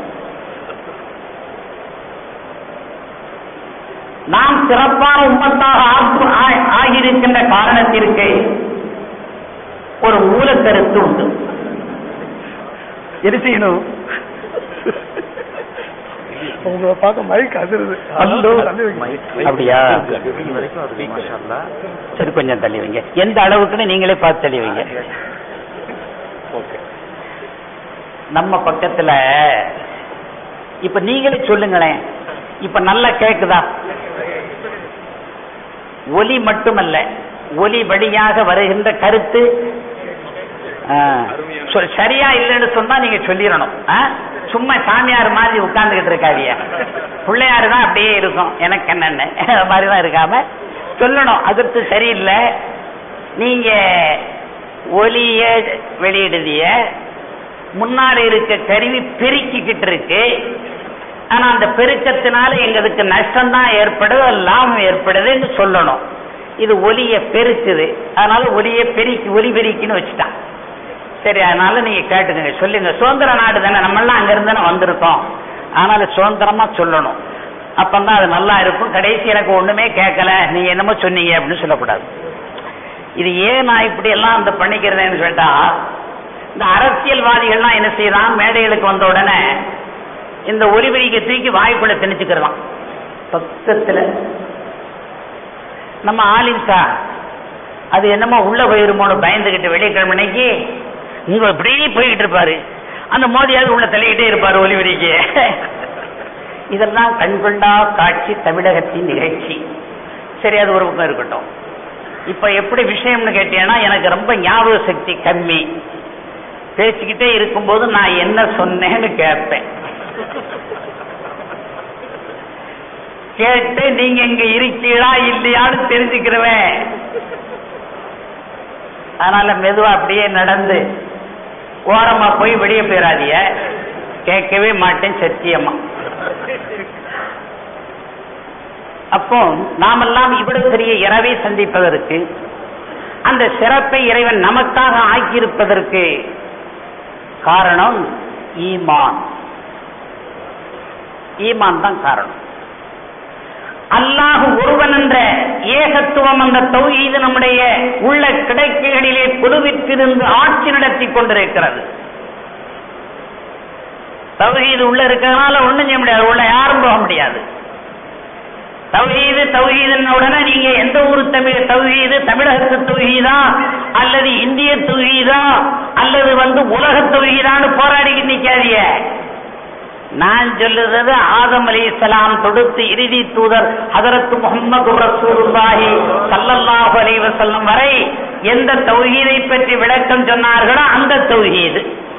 நாம் சிறப்பான உம்மத்தாக ஆக்கு- ஆ- ஆகியிருக்கின்ற காரணத்திற்கு ஒரு மூலக்கருத்து உண்டு எது செய்யணும் உங்களை பார்க்க மைக் அதிருது அல்லோ. தள்ளி வைங்க. அப்படியா சரி கொஞ்சம் தள்ளி வைங்க எந்த அளவுக்குன்னு நீங்களே பார்த்து தள்ளி வைங்க நம்ம பக்கத்துல இப்ப நீங்களே சொல்லுங்களேன் இப்ப நல்லா கேக்குதா ஒலி மட்டுமல்ல ஒலி வழியாக வருகின்ற கருத்து ஆ, சொ- சரியா இல்லைன்னு சொன்னா நீங்க சொல்லிடணும் ஆ? சும்மா சாமியார் மாதிரி உட்கார்ந்துகிட்டு இருக்காதிய பிள்ளையாரு தான் அப்படியே இருக்கும் எனக்கு என்னன்னு அது மாதிரி தான் இருக்காம சொல்லணும் அதற்கு சரியில்லை நீங்க ஒலிய வெளியிடுதிய முன்னாடி இருக்க கருவி பெருக்கிக்கிட்டு இருக்கு ஆனா அந்த பெருக்கத்தினால எங்களுக்கு நஷ்டம் தான் ஏற்படுது லாபம் ஏற்படுதுன்னு சொல்லணும் இது ஒலிய பெருக்குது அதனால ஒலிய பெருக்கி ஒலி பெருக்கின்னு வச்சுட்டான் சரி அதனால நீங்க கேட்டுக்கங்க சொல்லுங்க சுதந்திர நாடு தானே நம்ம எல்லாம் அங்க இருந்து தானே வந்திருக்கோம் அதனால சுதந்திரமா சொல்லணும் அப்பந்தான் அது நல்லா இருக்கும் கடைசி எனக்கு ஒண்ணுமே கேட்கல நீங்க என்னமோ சொன்னீங்க அப்படின்னு சொல்லக்கூடாது இது ஏன் நான் இப்படி எல்லாம் இந்த பண்ணிக்கிறேன்னு சொல்லிட்டா இந்த அரசியல்வாதிகள்லாம் என்ன செய்யறான் மேடைகளுக்கு வந்த உடனே இந்த ஒலிபெருக்கை தூக்கி வாய்க்குள்ள திணிச்சுக்கிறதாம் பக்கத்துல நம்ம ஆலிம்சா அது என்னமோ உள்ள போயிருமோன்னு பயந்துகிட்டு வெள்ளிக்கிழமைக்கு இங்க இப்படியே போய்கிட்டு இருப்பாரு அந்த மோதியாவது உள்ள தலையிட்டே இருப்பாரு ஒலிபெருக்கி இதெல்லாம் கண்கொண்டா காட்சி தமிழகத்தின் நிகழ்ச்சி சரி அது ஒரு பக்கம் இருக்கட்டும் இப்ப எப்படி விஷயம்னு கேட்டீங்கன்னா எனக்கு ரொம்ப ஞாபக சக்தி கம்மி பேசிக்கிட்டே இருக்கும்போது நான் என்ன சொன்னேன்னு கேட்பேன் கேட்டு நீங்க இங்க இருக்கீங்களா இல்லையான்னு தெரிஞ்சுக்கிறவேன் அதனால மெதுவா அப்படியே நடந்து ஓரமா போய் வெளியே போயிடாதீங்க கேட்கவே மாட்டேன் சத்தியமா அப்போ நாமெல்லாம் இவ்வளவு பெரிய இரவை சந்திப்பதற்கு அந்த சிறப்பை இறைவன் நமக்காக ஆக்கியிருப்பதற்கு காரணம் ஈமான் ஈமான் தான் காரணம் அல்லாஹ் ஒருவன் என்ற ஏகத்துவம் அந்த தௌஹீது நம்முடைய உள்ள கிடைக்கைகளிலே குழுவிற்றிருந்து ஆட்சி நடத்தி கொண்டிருக்கிறது தௌஹீது உள்ள இருக்கிறதுனால ஒண்ணும் செய்ய முடியாது உள்ள யாரும் போக முடியாது தௌஹீது தௌஹீதுன்ன உடனே நீங்க எந்த ஊர் தமிழ் தௌஹீது தமிழகத்து தௌஹீதா அல்லது இந்திய தௌஹீதா அல்லது வந்து உலக தௌஹீதான்னு போராடிக்கிட்டு நிக்காதீங்க நான் சொல்லுறது ஆதம் அலைஹிஸ்ஸலாம் தொடுத்து இறுதி தூதர் ஹதரத் முகமது ரசூலுல்லாஹி ஸல்லல்லாஹு அலைஹி வஸல்லம் வரை எந்த தௌஹீதை பற்றி விளக்கம் சொன்னார்களோ அந்த தௌஹீது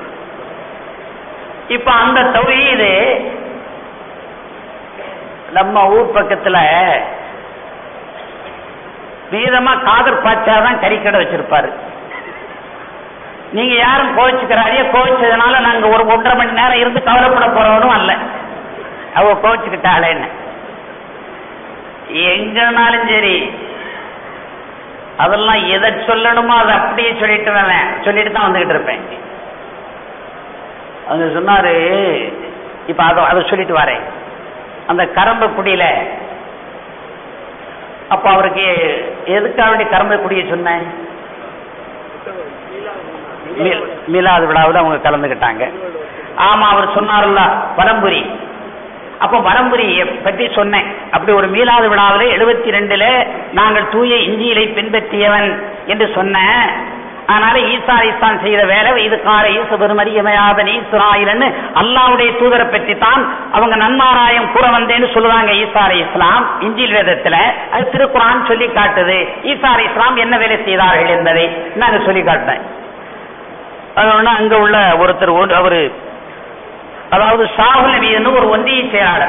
இப்ப அந்த தௌஹீது நம்ம ஊர் பக்கத்துல வீதமா காதர் பாச்சா தான் கறிக்கடை வச்சிருப்பாரு நீங்க யாரும் கோவிச்சுக்கிறாரே கோவிச்சதுனால நாங்க ஒரு ஒன்றரை மணி நேரம் இருந்து கவலைப்பட போறவனும் அல்ல அவ கோவிச்சுக்கிட்டாளேன்னு எங்கனாலும் சரி அதெல்லாம் எதை சொல்லணுமோ அதை அப்படியே சொல்லிட்டு வரேன் சொல்லிட்டு தான் வந்துகிட்டு இருப்பேன் அவங்க சொன்னாரு இப்ப அதை அதை சொல்லிட்டு வரேன் அந்த கரம்ப குடியில அப்ப அவருக்கு எதுக்காக வேண்டி கரம்ப குடிய சொன்னேன் மீ- மீலாது விழாவில் அவங்க கலந்துக்கிட்டாங்க ஆமா அவர் சொன்னார்ல வரம்புரி அப்ப வரம்புரியை பற்றி சொன்னேன் அப்படி ஒரு மீலாது விழாவில் எழுபத்தி ரெண்டுல நாங்கள் தூய இஞ்சியிலை பின்பற்றியவன் என்று சொன்னேன் அதனால ஈசா இஸ்தான் செய்த வேலை இது கார ஈச பெருமரியமையாதன் ஈஸ்வராயிரன்னு அல்லாவுடைய தூதரை பற்றி தான் அவங்க நன்மாராயம் கூற வந்தேன்னு சொல்லுவாங்க ஈசா அலை இஸ்லாம் இஞ்சில் வேதத்துல அது திருக்குறான் சொல்லி காட்டுது ஈசா அலை இஸ்லாம் என்ன வேலை செய்தார்கள் என்பதை நாங்க சொல்லி காட்டினேன் அதனால அங்க உள்ள ஒருத்தர் ஒரு- அவரு அதாவது சாகுல் நபின்னு ஒரு ஒன்றிய செயலாளர்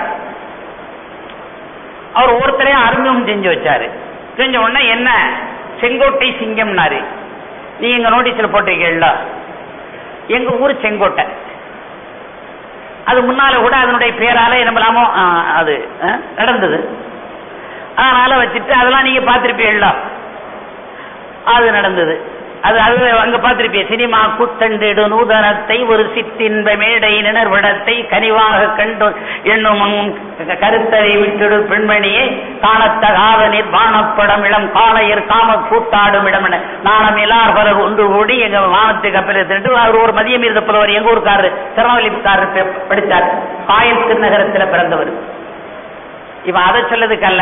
அவர் ஒருத்தரையும் அறிமுகம் செஞ்சு வச்சாரு செஞ்ச உடனே என்ன செங்கோட்டை சிங்கம்னாரு நீ எங்க நோட்டீஸ்ல போட்டிருக்கீங்களா எங்க ஊர் செங்கோட்டை அது முன்னால கூட அதனுடைய பேரால என்னமலாமோ ஆ, அது ஆ, நடந்தது அதனால வச்சுட்டு அதெல்லாம் நீங்க பார்த்திருப்பீங்களா அது நடந்தது அது அது அங்க பார்த்திருப்பேன் சினிமா கூத்தண்டிடு நூதனத்தை ஒரு சிற்றின்ப மேடை நிணர்விடத்தை கனிவாக கண்டு என்னும் உன் கருத்தரை விட்டிடு பெண்மணியை காணத்தகாத நிர்வாணப்படம் இளம் காளையர் காம கூத்தாடும் இடம் என நாணம் எல்லார் பலர் ஒன்று கூடி எங்க வானத்து கப்பலில் திரண்டு அவர் ஒரு மதியம் இருந்த புலவர் எங்க ஊருக்காரரு திருநெல்வேலிக்காரர் பே- படித்தார் காயல் திருநகரத்தில் பிறந்தவர் இவன் அதை சொல்லதுக்கல்ல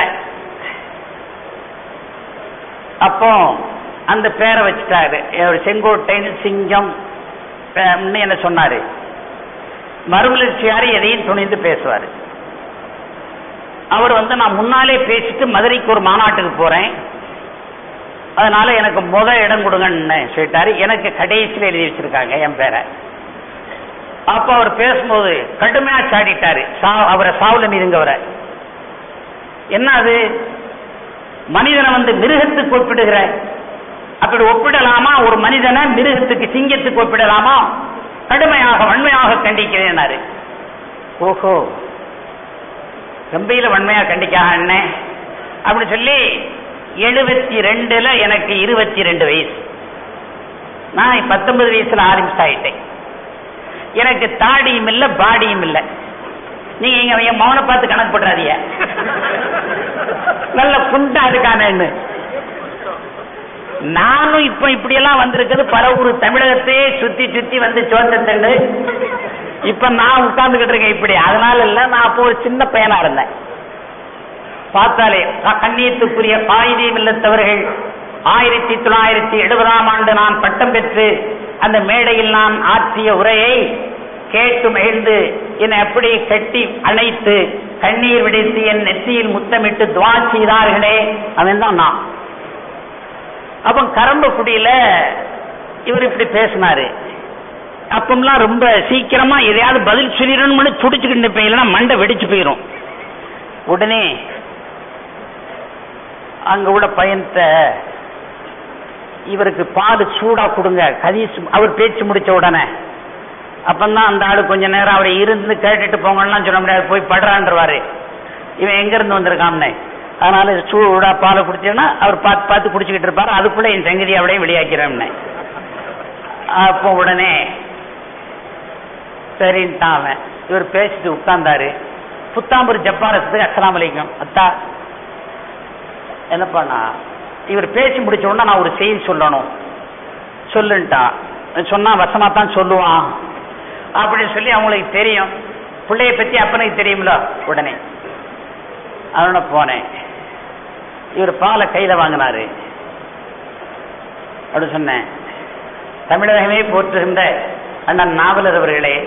அப்போ அந்த பேரை வச்சுட்டாரு ஒரு செங்கோட்டை சிங்கம் அஹ், ன்னு என்ன சொன்னாரு மறுமலர்ச்சியார் எதையும் துணிந்து பேசுவார் அவர் வந்து நான் முன்னாலே பேசிட்டு மதுரைக்கு ஒரு மாநாட்டுக்கு போறேன் அதனால எனக்கு முத இடம் கொடுங்கன்னு சொல்லிட்டாரு எனக்கு கடைசியில் எழுதி வச்சிருக்காங்க என் பேரை அப்ப அவர் பேசும்போது கடுமையா சாடிட்டாரு சா- அவரை சாவுல மீதுங்கவரை என்ன அது மனிதனை வந்து மிருகத்துக்கு ஒப்பிடுகிற அப்படி ஒப்பிடலாமா ஒரு மனிதனை மிருகத்துக்கு சிங்கத்துக்கு ஒப்பிடலாமா கடுமையாக வன்மையாக கண்டிக்கிறேனாரு ஓஹோ கம்பையில வன்மையா கண்டிக்காக அண்ணே அப்படி சொல்லி எழுபத்தி ரெண்டுல எனக்கு இருபத்தி ரெண்டு வயசு நான் பத்தொன்பது வயசுல ஆரம்பிச்சு ஆயிட்டேன் எனக்கு தாடியும் இல்ல பாடியும் இல்ல நீங்க இங்க என் மௌன பார்த்து கணக்கு போட்டுறாதீங்க நல்ல குண்டா இருக்கானேன்னு நானும் இப்ப இப்படி எல்லாம் வந்திருக்கிறது பல ஊர் தமிழகத்தையே சுத்தி சுத்தி வந்து சோத்தத்தண்டு இப்ப நான் உட்கார்ந்துகிட்டு இருக்கேன் இப்படி அதனால இல்ல நான் அப்போ ஒரு சின்ன பையனா இருந்தேன் பார்த்தாலே க- கண்ணியத்துக்குரிய காயிதீம் இல்லத்தவர்கள் ஆயிரத்தி தொள்ளாயிரத்தி எழுபதாம் ஆண்டு நான் பட்டம் பெற்று அந்த மேடையில் நான் ஆற்றிய உரையை கேட்டு மகிழ்ந்து என்னை அப்படி கட்டி அணைத்து கண்ணீர் விடுத்து என் நெற்றியில் முத்தமிட்டு துவா செய்தார்களே அவன் தான் நான் அப்ப கரம்பக்குடியில இவர் இப்படி பேசினாரு அப்பம்லாம் ரொம்ப சீக்கிரமா எதையாவது பதில் சொல்லிடணும்னு துடிச்சுக்கிட்டு நிற்பேன் இல்லைன்னா மண்டை வெடிச்சு போயிடும் உடனே அங்க உள்ள பையன்கிட்ட இவருக்கு பால் சூடா கொடுங்க கதீஸ் அவர் பேச்சு முடிச்ச உடனே அப்பந்தான் அந்த ஆளு கொஞ்ச நேரம் அவரை இருந்து கேட்டுட்டு போங்கலாம் சொல்ல முடியாது போய் படுறான்றவாரு இவன் எங்க இருந்து வந்திருக்கான்னு அதனால சூடா பாலை குடிச்சேன்னா அவர் பார்த்து பார்த்து குடிச்சுக்கிட்டு இருப்பாரு அதுக்குள்ள என் சங்கதி அப்படியே வெளியாக்கிறேன்னு அப்போ உடனே சரின்ட்டான் அவன் இவர் பேசிட்டு உட்கார்ந்தாரு புத்தாம்பூர் ஜப்பாரத்துக்கு அஸ்ஸலாமு அலைக்கும் அத்தா என்ன பண்ணா இவர் பேசி முடிச்ச உடனே நான் ஒரு செய்தி சொல்லணும் சொல்லுன்ட்டான் சொன்னா வசமா தான் சொல்லுவான் அப்படின்னு சொல்லி அவங்களுக்கு தெரியும் பிள்ளைய பத்தி அப்பனுக்கு தெரியும்ல உடனே அதனால போனேன் இவர் பாலை கையில வாங்கினாரு அப்படி சொன்னேன் தமிழகமே போற்றுகின்ற அண்ணன் நாவலர் அவர்களே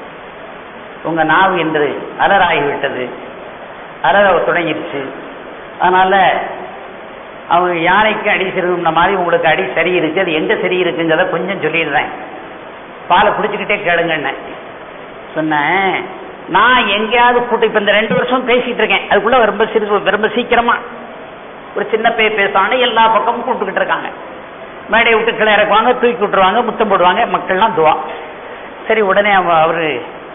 உங்க நாவு என்று அலராகிவிட்டது அலற தொடங்கிடுச்சு அதனால அவங்க யானைக்கு அடி சிறுகும்ன மாதிரி உங்களுக்கு அடி சரி இருக்கு அது எங்க சரி இருக்குங்கிறத கொஞ்சம் சொல்லிடுறேன் பாலை குடிச்சுக்கிட்டே கேளுங்கன்னு சொன்னேன் நான் எங்கேயாவது கூட்டு இப்ப இந்த ரெண்டு வருஷம் பேசிட்டு இருக்கேன் அதுக்குள்ள ரொம்ப சிறு ரொம்ப சீக்கிரமா ஒரு சின்ன பைய பேசான்னு எல்லா பக்கமும் கூப்பிட்டுக்கிட்டு இருக்காங்க மேடையை விட்டு கீழே இறக்குவாங்க தூக்கி விட்டுருவாங்க முத்தம் போடுவாங்க மக்கள்லாம் துவா சரி உடனே அவ- அவரு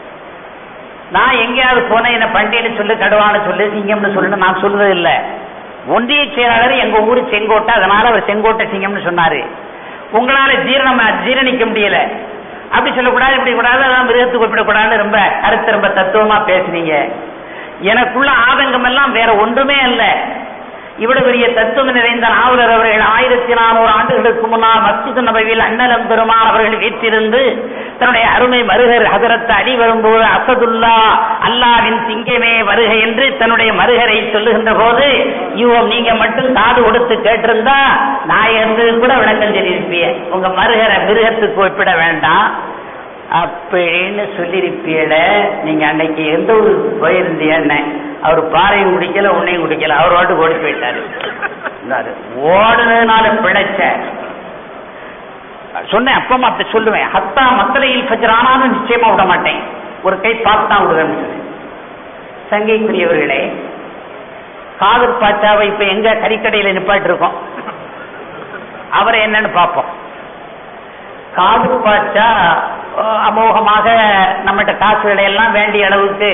நான் எங்கேயாவது போனேன் என்ன பண்டிகைன்னு சொல்லு கடுவான்னு சொல்லு சிங்கம்னு சொல்லுன்னு நான் சொல்றது இல்ல ஒன்றிய செயலாளர் எங்க ஊரு செங்கோட்டை அதனால அவர் செங்கோட்டை சிங்கம்னு சொன்னாரு உங்களால ஜீரணம் ஜீரணிக்க முடியல அப்படி சொல்லக்கூடாது இப்படி கூடாது அதான் மிருகத்துக்கு ஒப்பிடக்கூடாதுன்னு ரொம்ப கருத்து ரொம்ப தத்துவமா பேசுனீங்க எனக்குள்ள ஆதங்கம் எல்லாம் வேற ஒன்றுமே அல்ல இவ்வளவு பெரிய தத்துவம் நிறைந்த நாவலர் அவர்கள் ஆயிரத்தி நானூறு ஆண்டுகளுக்கு முன்னால் மஸ்ஜித் நபவியில் அண்ணலம் பெருமான் அவர்கள் வீட்டிலிருந்து தன்னுடைய அருமை மருகர் ஹதரத் அடி வரும்போது அசதுல்லா அல்லாவின் சிங்கமே வருக என்று தன்னுடைய மருகரை சொல்லுகின்ற போது இவன் நீங்க மட்டும் காது கொடுத்து கேட்டிருந்தா நான் இருந்து கூட விளக்கம் சொல்லியிருப்பிய உங்க மருகரை மிருகத்துக்கு ஒப்பிட வேண்டாம் அப்படின்னு சொல்லியிருப்பீல நீங்க அன்னைக்கு எந்த ஊருக்கு போயிருந்தீங்கன்னு அவர் பாறையும் குடிக்கல உன்னையும் குடிக்கல அவர் வாட்டு ஓடி போயிட்டாரு இந்தாரு, ஓடுனதுனால பிழைச்ச சொன்னேன் அப்பமா அப்படி சொல்லுவேன் ஹத்தா மத்தலையில் ஃபஜ்ரானாலும் நிச்சயமா விட மாட்டேன் ஒரு கை பார்த்து தான் விடுவேன்னு சொன்னேன் சங்கைக்குரியவர்களே காதர் பாச்சாவை இப்ப எங்க கறிக்கடையில நிப்பாட்டு இருக்கோம் அவரை என்னன்னு பார்ப்போம் காது பாய்ச்சா அஹ், அமோகமாக நம்மகிட்ட காசுகளை எல்லாம் வேண்டிய அளவுக்கு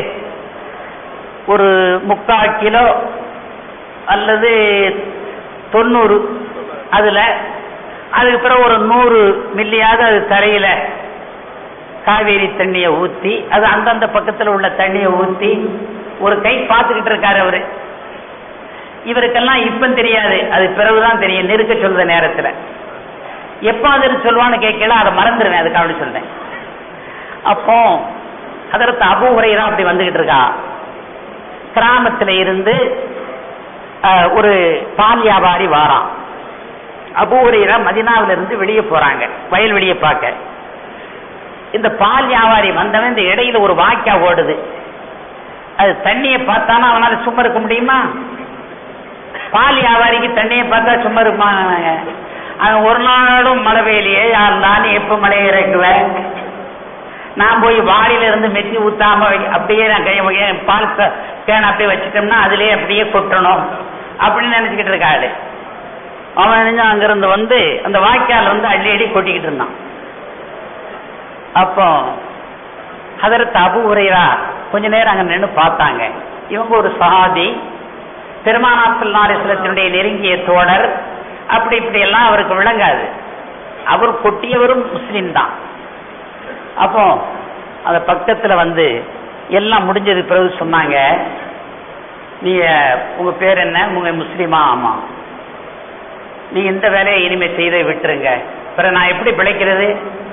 ஒரு முக்கால் கிலோ அல்லது தொண்ணூறு அதுல அதுக்கு பிறகு ஒரு நூறு மில்லியாவது அது தரையில காவேரி தண்ணியை ஊத்தி அது அந்தந்த பக்கத்துல உள்ள தண்ணியை ஊத்தி ஒரு கை பார்த்துக்கிட்டு இருக்காரு அவரு இவருக்கெல்லாம் இப்ப தெரியாது அது பிறகுதான் தெரியும் நெருக்க சொல்ற நேரத்துல எப்ப அது சொல்லுவான்னு கேட்கல அதை மறந்துடுவேன் அதுக்கு அப்படி சொல்றேன் அப்போ அதற்கு அபூரை தான் அப்படி வந்துகிட்டு இருக்கா கிராமத்துல இருந்து அஹ், ஒரு பால் வியாபாரி வாரான் அபூரைரா மதினாவில இருந்து வெளியே போறாங்க வயல்வெளியை பார்க்க இந்த பால் வியாபாரி வந்தவன் இந்த இடையில ஒரு வாய்க்கா ஓடுது அது தண்ணியை பார்த்தானா அவனால சும்மா இருக்க முடியுமா பால் வியாபாரிக்கு தண்ணியை பார்த்தா சும்மா இருப்பாங்க அவன் ஒரு நாளும் மழை பெய்யலையே யார் தான் எப்ப மழையை இறக்குவேன் நான் போய் வாளியில இருந்து மெத்தி ஊத்தாம வை- அப்படியே நான் கை என் பால் க- கேன் அப்படியே வச்சுட்டோம்னா அதுலயே அப்படியே கொட்டணும் அப்படின்னு நினைச்சுக்கிட்டு இருக்காரு அவன் நினைஞ்சு அங்கிருந்து வந்து அந்த வாய்க்கால் வந்து அள்ளி அள்ளி கொட்டிக்கிட்டு இருந்தான் அப்போ அதற்கு அபு உரையரா கொஞ்ச நேரம் அங்க நின்று பார்த்தாங்க இவங்க ஒரு சஹாபி பெருமானாத்தில் நாரிசலத்தினுடைய நெருங்கிய தோழர் அப்படி இப்படி எல்லாம் அவருக்கு விளங்காது அவர் கொட்டியவரும் முஸ்லீம் தான் அப்போ அந்த பக்கத்துல வந்து எல்லாம் முடிஞ்சதுக்கு பிறகு சொன்னாங்க நீங்க உங்க பேர் என்ன உங்க முஸ்லீமா ஆமா நீங்க இந்த வேலையை இனிமே செய்த விட்டுருங்க பிறகு நான் எப்படி பிழைக்கிறது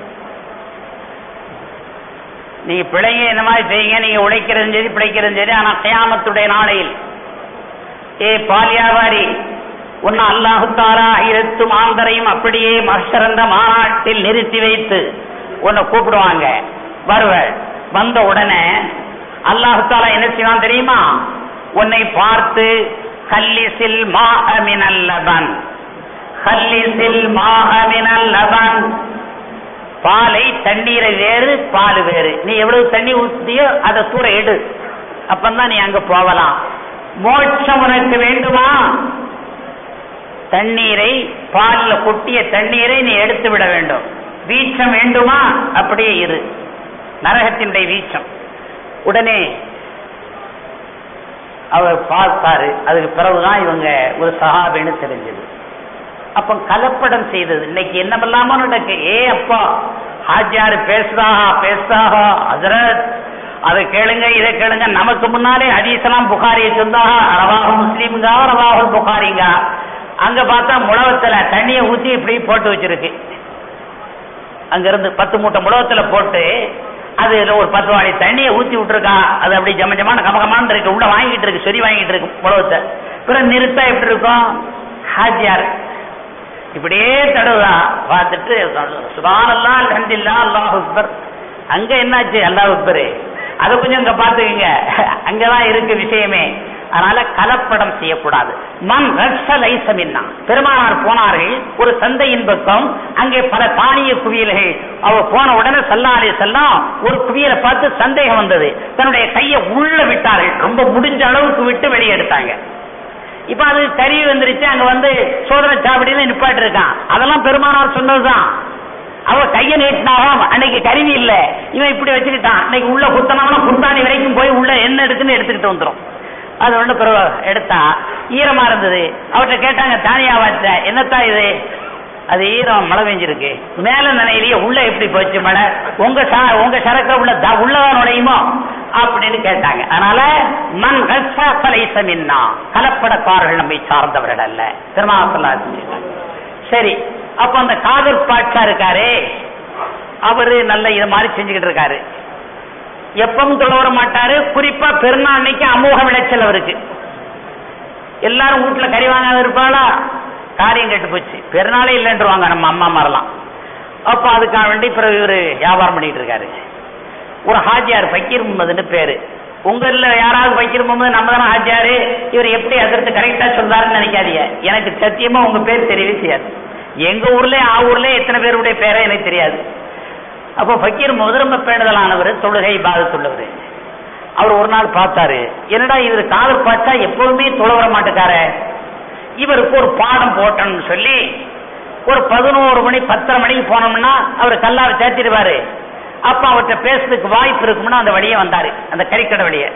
நீங்க பிழைங்க இந்த மாதிரி செய்யுங்க நீங்க உழைக்கிறதும் சரி பிழைக்கிறதும் சரி ஆனா கயாமத்துடைய நாளையில் ஏ பால் வியாபாரி உன்னை அல்லாஹு தாலா இருத்தும் ஆந்தரையும் அப்படியே மஷரந்த மாநாட்டில் நிறுத்தி வைத்து உன்னை கூப்பிடுவாங்க வருவ வந்த உடனே அல்லாஹு தாலா என்ன செய்வான் தெரியுமா உன்னை பார்த்து கல்லிசில் மா அமினல் லபன் கல்லிசில் மா அமினல் லபன் பாலை தண்ணீரை வேறு பால் வேறு நீ எவ்வளவு தண்ணி ஊத்தியோ அதை தூர எடு அப்பந்தான் நீ அங்க போகலாம் மோட்சம் உனக்கு வேண்டுமா தண்ணீரை பால்ல கொட்டிய தண்ணீரை நீ எடுத்து விட வேண்டும் வீச்சம் வேண்டுமா அப்படியே இரு நரகத்தினுடைய வீச்சம் உடனே அவர் பார்த்தாரு அதுக்கு பிறகுதான் இவங்க ஒரு சஹாபின்னு தெரிஞ்சது அப்ப கலப்படம் செய்தது இன்னைக்கு என்னமெல்லாமோ நடக்கு ஏ அப்பா ஹாஜியார் பேசுறாஹா பேசுறாஹா ஹசரத் அதை கேளுங்க இதை கேளுங்க நமக்கு முன்னாலே ஹதீஸ்லாம் புகாரியை சொன்னாஹா ரவாஹு முஸ்லீம்கா ரவாஹுல் புகாரிங்க அங்க பார்த்தா முழவத்துல தண்ணியை ஊத்தி இப்படி போட்டு வச்சிருக்கு அங்க இருந்து பத்து மூட்டை முழவத்துல போட்டு அதுல ஒரு பத்து வாடி தண்ணியை ஊத்தி விட்டுருக்கான் அது அப்படி ஜம ஜமான கமகமான்னு இருக்கு உள்ள வாங்கிட்டு இருக்கு சரி வாங்கிட்டு இருக்கு முழவத்தை பிறகு நிறுத்தா எப்படி இருக்கும் ஹாஜியார் இப்படியே தடுவா பார்த்துட்டு சுபானல்லா அல்ஹம்துலில்லா அல்லாஹ் அக்பர் அங்க என்னாச்சு அல்லாஹ் அக்பரு அதை கொஞ்சம் இங்க பாத்துக்கங்க அங்கதான் இருக்கு விஷயமே அதனால கலப்படம் செய்யக்கூடாது மண் லைசமின்னா பெருமானார் போனார்கள் ஒரு சந்தையின் பக்கம் அங்கே பல தானிய குவியல்கள் அவ போன உடனே சல்லாலே செல்லாம் ஒரு குவியலை பார்த்து சந்தேகம் வந்தது தன்னுடைய கையை உள்ள விட்டார்கள் ரொம்ப முடிஞ்ச அளவுக்கு விட்டு வெளியே எடுத்தாங்க இப்ப அது கருவி வந்துருச்சு அங்க வந்து சோதனை சாவடியில நிப்பாட்டு இருக்கான் அதெல்லாம் பெருமானார் சொன்னதுதான் அவ கைய நீட்டினாலும் அன்னைக்கு கருவி இல்ல இவன் இப்படி வச்சுக்கிட்டான் அன்னைக்கு உள்ள குத்தனம்னா குந்தாணி வரைக்கும் போய் உள்ள என்ன எடுக்குன்னு எடுத்துக்கிட்டு வந்துரும் அது ஒண்ணு பிறகு எடுத்தா ஈரமா இருந்தது அவர்கிட்ட கேட்டாங்க தானியாவாச்ச என்னத்தா இது அது ஈரம் மழை பெஞ்சிருக்கு மேல நிலையிலேயே உள்ள எப்படி போச்சு மழை உங்க ச- உங்க சரக்கு உள்ள த- உள்ளதான் நுழையுமோ அப்படின்னு கேட்டாங்க அதனால மண் கலைசமின்னா கலப்படக்காரர்கள் நம்மை சார்ந்தவர்கள் அல்ல திருமாசல்லா சரி அப்ப அந்த காதல் பாட்சா இருக்காரே அவரு நல்ல இது மாதிரி செஞ்சுக்கிட்டு இருக்காரு எப்பவும் தொலை வர மாட்டாரு குறிப்பா பெருநாள் அன்னைக்கு அமோக விளைச்சல் அவருக்கு எல்லாரும் வீட்டுல கறி வாங்காம இருப்பாளா காரியம் கெட்டு போச்சு பெருநாளே இல்லைன்றவாங்க நம்ம அம்மா மாரெல்லாம் அப்ப அதுக்காக வேண்டி பிறகு இவரு வியாபாரம் பண்ணிட்டு இருக்காரு ஒரு ஹாஜியார் ஃபக்கீர் முகமதுன்னு பேரு உங்கள்ல யாராவது ஃபக்கீர் முகமது நம்ம தானே ஹாஜியாரு இவர் எப்படி அதற்கு கரெக்டா சொல்றாருன்னு நினைக்காதீங்க எனக்கு சத்தியமா உங்க பேர் தெரியவே செய்யாது எங்க ஊர்ல ஆ ஊர்ல எத்தனை பேருடைய பேரை எனக்கு தெரியாது அப்போ ஃபக்கீர் முகமது ரொம்ப பேணுதலானவர் தொழுகை பாதத்துள்ளவர் அவர் ஒரு நாள் பார்த்தாரு என்னடா இவர் காதல் பார்த்தா எப்பவுமே தொலை வர மாட்டேக்காரு இவருக்கு ஒரு பாடம் போட்டோம்னு சொல்லி ஒரு பதினோரு மணி பத்தரை மணிக்கு போனோம்னா அவர் கல்லாவை சேர்த்திடுவாரு அப்ப அவர்கிட்ட பேசுறதுக்கு வாய்ப்பு இருக்கும்னா அந்த வழியே வந்தாரு அந்த கறிக்கடை வழியே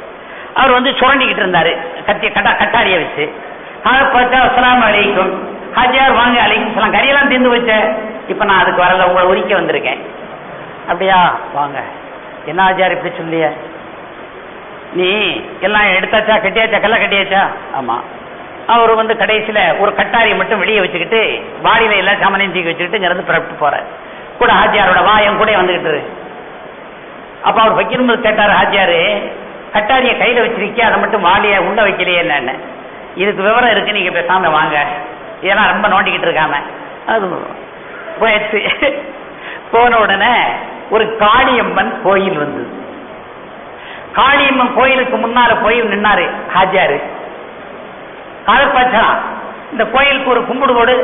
அவர் வந்து சுரண்டிக்கிட்டு இருந்தாரு கத்திய கட்டா கட்டாரிய வச்சு அதை பார்த்தா அஸ்லாம் அலைக்கும் ஹாஜியார் வாங்க அலைக்கும் சலாம் கறியெல்லாம் தீர்ந்து வச்ச இப்ப நான் அதுக்கு வரல உங்களை ஒதுக்க வந்திருக்கேன் அப்படியா வாங்க என்ன ஹாஜியார் இப்படி சொல்லிய நீ எல்லாம் எடுத்தாச்சா கட்டியாச்சா கல்ல கட்டியாச்சா ஆமா அவர் வந்து கடைசியில ஒரு கட்டாரியை மட்டும் வெளியே வச்சுக்கிட்டு வாடியில எல்லா சாமானையும் தூக்கி வச்சுக்கிட்டு இங்க இருந்து புறப்பட்டு போறாரு கூட ஹாஜியாரோட வா என் கூட வந்துகிட்டு இரு. அப்ப அவர் வைக்கணும் கேட்டாரு ஹாஜியாரு கட்டாரிய கையில வச்சிருக்கே அதை மட்டும் வாளிய உள்ள வைக்கலையே என்னன்னு இதுக்கு விவரம் இருக்கு நீங்க பேசாம வாங்க இதெல்லாம் ரொம்ப நோண்டிக்கிட்டு இருக்காம அது போயிடுச்சு போன உடனே ஒரு காளியம்மன் கோயில் வந்தது காளியம்மன் கோயிலுக்கு முன்னால போய் நின்னாரு ஹாஜியாரு காலப்பாச்சா இந்த கோயிலுக்கு ஒரு கும்பிடு போடு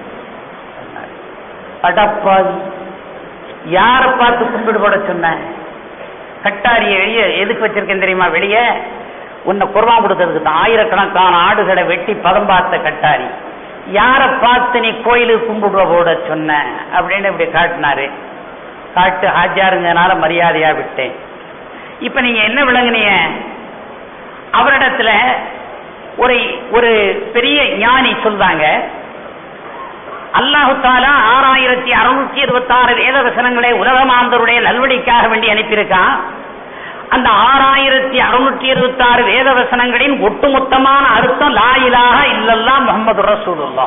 அடப்பாவி யாரை பார்த்து கும்பிடு போட சொன்ன கட்டாரிய வெளியே எதுக்கு வச்சிருக்கேன் தெரியுமா வெளியே உன்னை குர்பான் கொடுக்கறதுக்கு தான் ஆயிரக்கணக்கான ஆடுகளை வெட்டி பதம் பார்த்த கட்டாரி யாரை பார்த்து நீ கோயிலுக்கு கும்பிடுவ போட சொன்ன அப்படின்னு இப்படி காட்டினாரு காட்டு ஹாஜாருங்கனால மரியாதையா விட்டேன் இப்ப நீங்க என்ன விளங்குனீங்க அவரிடத்துல ஒரு ஒரு பெரிய ஞானி சொல்றாங்க அல்லாஹு தாலா ஆறாயிரத்தி அறுநூத்தி இருபத்தி ஆறு வேத வசனங்களை உலகமாந்தருடைய நல்வழிக்காக வேண்டி அனுப்பியிருக்கான் அந்த ஆறாயிரத்தி அறுநூத்தி இருபத்தி ஆறு வேத வசனங்களின் ஒட்டுமொத்தமான அர்த்தம் லா இலாஹ இல்லல்லா முகமது ரசூலுல்லா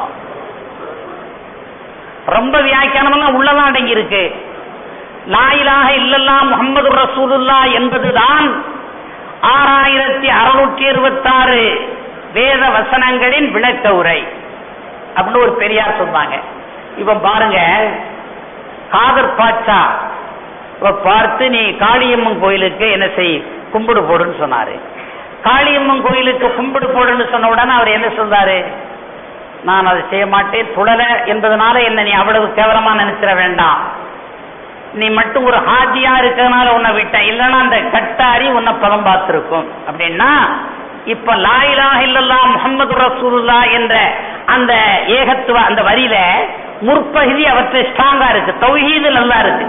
ரொம்ப வியாக்கியானமெல்லாம் உள்ளதான் அடங்கி இருக்கு லா இலாஹ இல்லல்லா முகமது ரசூலுல்லா என்பதுதான் ஆறாயிரத்தி அறுநூற்றி இருபத்தாறு வேத வசனங்களின் விளக்க உரை அப்படின்னு ஒரு பெரியார் சொன்னாங்க இப்ப பாருங்க காதர் பாட்சா இப்ப பார்த்து நீ காளியம்மன் கோயிலுக்கு என்ன செய் கும்பிடு போடுன்னு சொன்னாரு காளியம்மன் கோயிலுக்கு கும்பிடு போடுன்னு சொன்ன உடனே அவர் என்ன சொல்றாரு நான் அதை செய்ய மாட்டேன் சுடல என்பதனால என்ன நீ அவ்வளவு கேவலமா நினைச்சிட வேண்டாம் நீ மட்டும் ஒரு ஹாஜியா இருக்கிறதுனால உன்னை விட்டேன் இல்லைன்னா அந்த கட்டாரி உன்னை பதம் பார்த்திருக்கும் அப்படின்னா இப்ப லாயிலாக இல்லல்லா முகமது ரசூலுல்லா என்ற அந்த ஏகத்துவ அந்த வரியில முற்பகுதி அவற்றை ஸ்ட்ராங்கா இருக்கு தௌஹீது நல்லா இருக்கு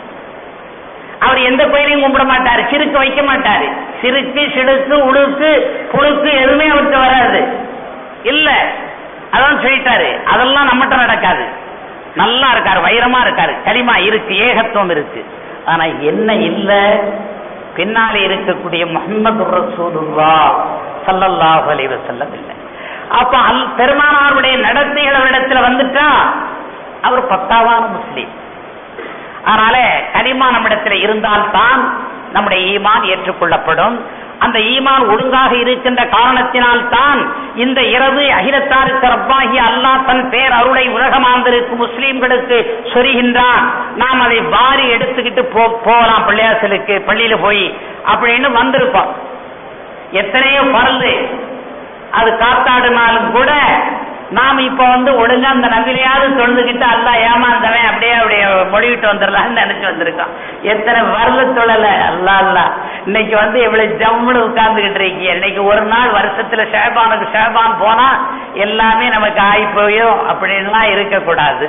அவர் எந்த கோயிலையும் கும்பிட மாட்டாரு சிறுக்கு வைக்க மாட்டாரு சிறுக்கு சிடுக்கு உடுக்கு புழுக்கு எதுவுமே அவருக்கு வராது இல்ல அதான் சொல்லிட்டாரு அதெல்லாம் நம்மகிட்ட நடக்காது நல்லா இருக்காரு வைரமா இருக்காரு களிமா இருக்கு ஏகத்துவம் இருக்கு ஆனா என்ன இல்ல பின்னாலே இருக்கக்கூடிய முகமது ரசூலுல்லா சல்லல்லாஹு அலைஹி வஸல்லம் இல்லை அப்ப அல் பெருமானாருடைய நடத்தைகள் அவரிடத்துல வந்துட்டா அவர் பத்தாவான முஸ்லீம் அதனால கலிமா நம்மிடத்தில் இருந்தால்தான் நம்முடைய ஈமான் ஏற்றுக்கொள்ளப்படும் அந்த ஈமான் ஒழுங்காக இருக்கின்ற காரணத்தினால் தான் இந்த இரவு அகிலத்தாருக்கு ரப்பாகி அல்லாஹ் தன் பேர் அருளை உலகமாந்திருக்கும் முஸ்லீம்களுக்கு சொரிகின்றான் நாம் அதை வாரி எடுத்துக்கிட்டு போ போகலாம் பள்ளியாசலுக்கு பள்ளியில போய் அப்படின்னு வந்திருப்போம் எத்தனையோ பறந்து அது காத்தாடினாலும் கூட நாம் இப்ப வந்து ஒழுங்கா அந்த நம்பிலையாவது தொழுதுகிட்டு அல்லா ஏமாந்தவன் அப்படியே அப்படியே மொழிவிட்டு வந்துடலாம்னு நினைச்சு வந்திருக்கோம் எத்தனை வரல தொழல அல்லா அல்லா இன்னைக்கு வந்து இவ்வளவு ஜம்முன்னு உட்கார்ந்துகிட்டு இருக்கீங்க இன்னைக்கு ஒரு நாள் வருஷத்துல ஷேபானுக்கு ஷேபான் போனா எல்லாமே நமக்கு ஆகி போயும் அப்படின்லாம் இருக்கக்கூடாது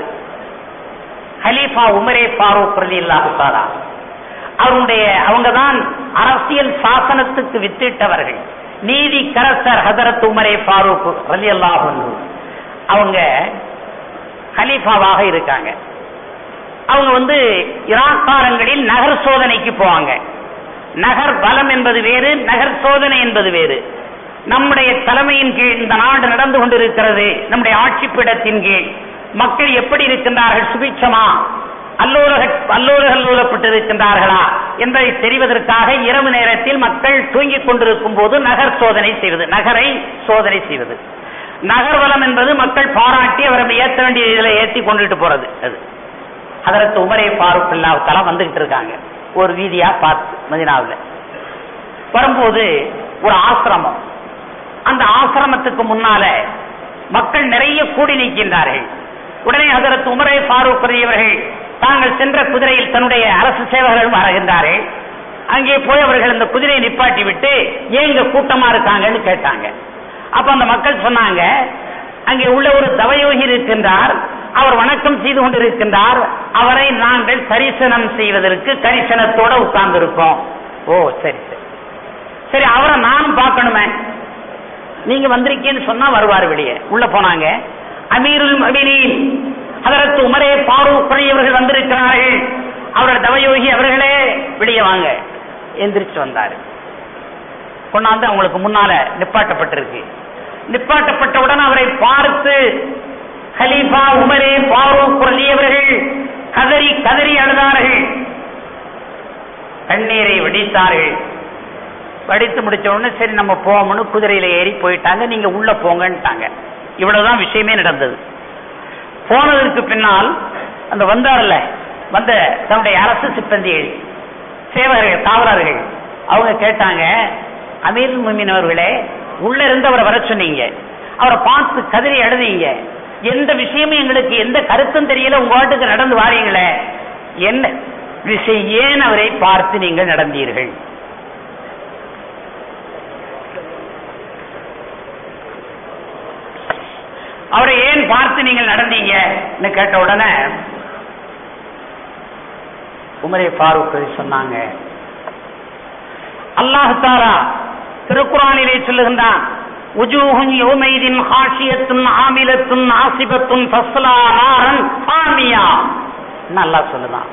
ஹலீஃபா உமரே ஃபாரூக் ரலி அல்லாஹாலா அவருடைய அவங்க தான் அரசியல் சாசனத்துக்கு வித்திட்டவர்கள் நீதி கரசர் ஹதரத் உமரே ஃபாரூக் ரலி அல்லாஹு அவங்க ஹலீஃபாவாக இருக்காங்க அவங்க வந்து இராக்காரங்களில் நகர் சோதனைக்கு போவாங்க நகர் பலம் என்பது வேறு நகர் சோதனை என்பது வேறு நம்முடைய தலைமையின் கீழ் இந்த நாடு நடந்து கொண்டிருக்கிறது நம்முடைய ஆட்சி பீடத்தின் கீழ் மக்கள் எப்படி இருக்கின்றார்கள் சுபிட்சமா அல்லோலக அல்லோலகல்லோலப்பட்டு இருக்கின்றார்களா என்பதை தெரிவதற்காக இரவு நேரத்தில் மக்கள் தூங்கிக் கொண்டிருக்கும் போது நகர் சோதனை செய்வது நகரை சோதனை செய்வது நகர்வலம் என்பது மக்கள் பாராட்டி அவரை ஏற்ற வேண்டிய இதில் ஏற்றி கொண்டுட்டு போறது அது அதற்கு உமரே ஃபாரூக் இல்லாவத்தெல்லாம் வந்துகிட்டு இருக்காங்க ஒரு வீதியா பார்த்து மதினாவில் வரும்போது ஒரு ஆசிரமம் அந்த ஆசிரமத்துக்கு முன்னால மக்கள் நிறைய கூடி நிற்கின்றார்கள் உடனே அதற்கு உமரே ஃபாரூக் அவர்கள் தாங்கள் சென்ற குதிரையில் தன்னுடைய அரசு சேவகர்கள் வருகின்றார்கள் அங்கே போய் அவர்கள் அந்த குதிரையை நிப்பாட்டி விட்டு ஏன் இங்க கூட்டமா இருக்காங்கன்னு கேட்டாங்க அப்ப அந்த மக்கள் சொன்னாங்க அங்கே உள்ள ஒரு தவயோகி இருக்கின்றார் அவர் வணக்கம் செய்து கொண்டிருக்கின்றார் அவரை நாங்கள் தரிசனம் செய்வதற்கு தரிசனத்தோட உட்கார்ந்து இருக்கோம் ஓ சரி சரி சரி அவரை நானும் பார்க்கணுமே நீங்க வந்திருக்கீன்னு சொன்னா வருவார் வெளியே உள்ள போனாங்க அமீருல் முஃமினீன் ஹதரத் உமரே ஃபாரூக் அவர்கள் வந்திருக்கிறார்கள் அவரோட தவயோகி அவர்களே வெளியே வாங்க எந்திரிச்சு வந்தாரு கொண்டாந்து அவங்களுக்கு முன்னால நிப்பாட்டப்பட்டிருக்கு நிப்பாட்டப்பட்டவுடன் அவரை பார்த்து ஹலீஃபா உமரே ஃபாரூக் அலி அவர்கள் கதறி கதறி அழுதார்கள் கண்ணீரை வடித்தார்கள் வடித்து முடிச்ச உடனே சரி நம்ம போவோம்னு குதிரையில ஏறி போயிட்டாங்க நீங்க உள்ள போங்கன்ட்டாங்க இவ்வளவுதான் விஷயமே நடந்தது போனதற்கு பின்னால் அந்த வந்தார்ல வந்த தன்னுடைய அரசு சிப்பந்திகள் சேவகர்கள் காவலர்கள் அவங்க கேட்டாங்க அமீர் முமின் அவர்களே உள்ள இருந்து அவரை வர சொன்னீங்க அவரை பார்த்து கதறி அழுதீங்க எந்த விஷயமும் எங்களுக்கு எந்த கருத்தும் தெரியல உங்க வாட்டுக்கு நடந்து வாரீங்களே என்ன விஷயம் ஏன் அவரை பார்த்து நீங்கள் நடந்தீர்கள் அவரை ஏன் பார்த்து நீங்கள் நடந்தீங்கன்னு கேட்ட உடனே உமரே ஃபாரூக் சொன்னாங்க அல்லாஹ் தாரா திருக்குறானிலே சொல்லுகின்றான் உஜூஹும் யௌமைதின் ஹாஷியத்துன் ஆமிலத்துன் ஆசிபத்துன் ஃபஸ்லா நாரன் ஹாமியா நல்லா சொல்லுதான்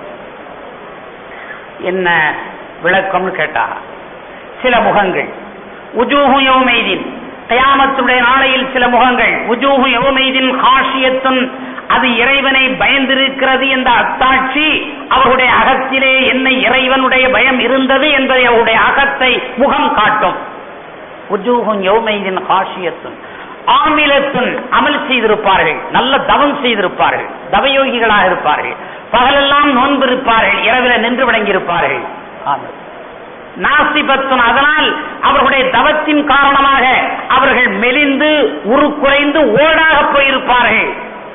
என்ன விளக்கம்னு கேட்டா சில முகங்கள் உஜூஹு யௌமைதின் கயாமத்துடைய நாளையில் சில முகங்கள் உஜூஹு யௌமைதின் ஹாஷியத்துன் அது இறைவனை பயந்திருக்கிறது என்ற அத்தாட்சி அவருடைய அகத்திலே என்ன இறைவனுடைய பயம் இருந்தது என்பதை அவருடைய அகத்தை முகம் காட்டும் உஜூஹும் யௌமைதின் ஹாஷியத்துன் ஆமிலத்துன் அமல் செய்திருப்பார்கள் நல்ல தவம் செய்திருப்பார்கள் தவயோகிகளாக இருப்பார்கள் பகலெல்லாம் நோன்பு இருப்பார்கள் இரவில நின்று வணங்கியிருப்பார்கள் ஆமாம் நாசிபத்துன் அதனால் அவர்களுடைய தவத்தின் காரணமாக அவர்கள் மெலிந்து உருக்குறைந்து ஓடாக போயிருப்பார்கள்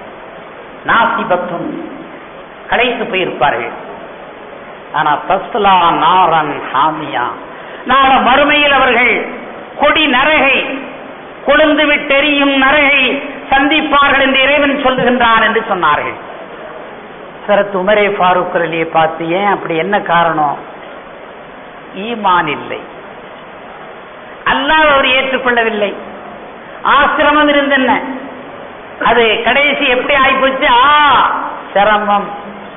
நாசிபத்துன் கடைத்து போயிருப்பார்கள் ஆனா தஸ்லா நாரன் ஹாமியா நாள மறுமையில் அவர்கள் கொடி நரகை கொழுந்து விட்டெறியும் நரகை சந்திப்பார்கள் என்று இறைவன் சொல்லுகின்றான் என்று சொன்னார்கள் சரத் உமரே ஃபாரூக் அலியை பார்த்து ஏன் அப்படி என்ன காரணம் ஈமான் இல்லை அல்லாஹ் அவர் ஏற்றுக்கொள்ளவில்லை ஆசிரமம் இருந்தென்ன அது கடைசி எப்படி ஆயிப்போச்சு ஆ சிரமம்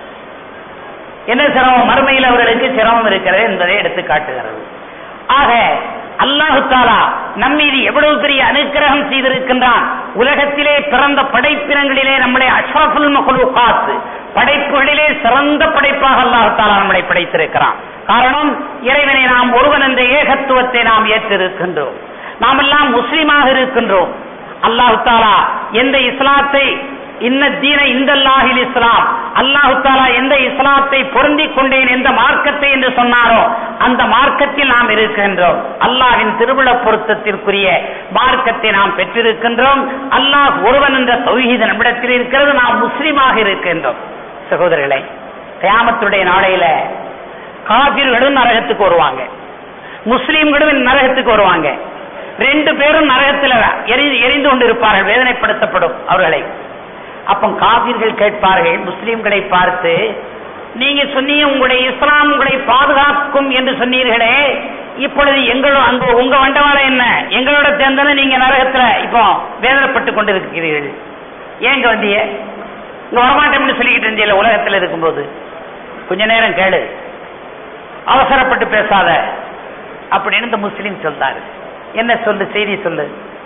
என்ன சிரமம் மறுமையில் அவர்களுக்கு சிரமம் இருக்கிறது என்பதை எடுத்து காட்டுகிறது ஆக அல்லாஹு தாலா நம்மீது எவ்வளவு பெரிய அனுக்கிரகம் செய்திருக்கின்றான் உலகத்திலே பிறந்த படைப்பினங்களிலே நம்மளை அஷ்ரஃபுல் மஹ்லூகாத் படைப்புகளிலே சிறந்த படைப்பாக அல்லாஹு தாலா நம்மளை படைத்திருக்கிறான் காரணம் இறைவனை நாம் ஒருவன் என்ற ஏகத்துவத்தை நாம் ஏற்றிருக்கின்றோம் நாம் எல்லாம் முஸ்லீமாக இருக்கின்றோம் அல்லாஹு தாலா எந்த இஸ்லாத்தை இன்ன தீன இந்தல்லாஹில் இஸ்லாம் அல்லாஹு தாலா எந்த இஸ்லாத்தை பொருந்திக் கொண்டேன் எந்த மார்க்கத்தை என்று சொன்னாரோ அந்த மார்க்கத்தில் நாம் இருக்கின்றோம் அல்லாஹின் திருவிழா பொருத்தத்திற்குரிய மார்க்கத்தை நாம் பெற்றிருக்கின்றோம் அல்லாஹ் ஒருவன் என்ற தௌஹீத நம்மிடத்தில் இருக்கிறது நாம் முஸ்லீமாக இருக்கின்றோம் சகோதரர்களே கியாமத்துடைய நாளையில காபிர்களும் நரகத்துக்கு வருவாங்க முஸ்லீம்களும் நரகத்துக்கு வருவாங்க ரெண்டு பேரும் நரகத்தில் எரி எரிந்து கொண்டிருப்பார்கள் வேதனைப்படுத்தப்படும் அவர்களை அப்போ காபிர்கள் கேட்பார்கள் முஸ்லீம்களை பார்த்து நீங்க சொன்னீங்க உங்களுடைய இஸ்லாம் உங்களை பாதுகாக்கும் என்று சொன்னீர்களே இப்பொழுது எங்களோட அங்க உங்க வண்டவாள என்ன எங்களோட சேர்ந்தாலும் நீங்க நரகத்துல இப்போ வேதனைப்பட்டு கொண்டிருக்கிறீர்கள் ஏங்க வந்தீங்க இங்க வரமாட்டோம்னு சொல்லிக்கிட்டு இருந்தீங்க உலகத்தில் இருக்கும்போது கொஞ்ச நேரம் கேளு அவசரப்பட்டு பேசாத அப்படின்னு இந்த முஸ்லீம் சொல்றாரு என்ன சொல்லு செய்தி சொல்லு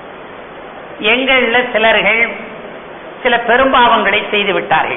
எங்கள்ல சிலர்கள் சில பெரும்பாவங்களை செய்து விட்டார்கள்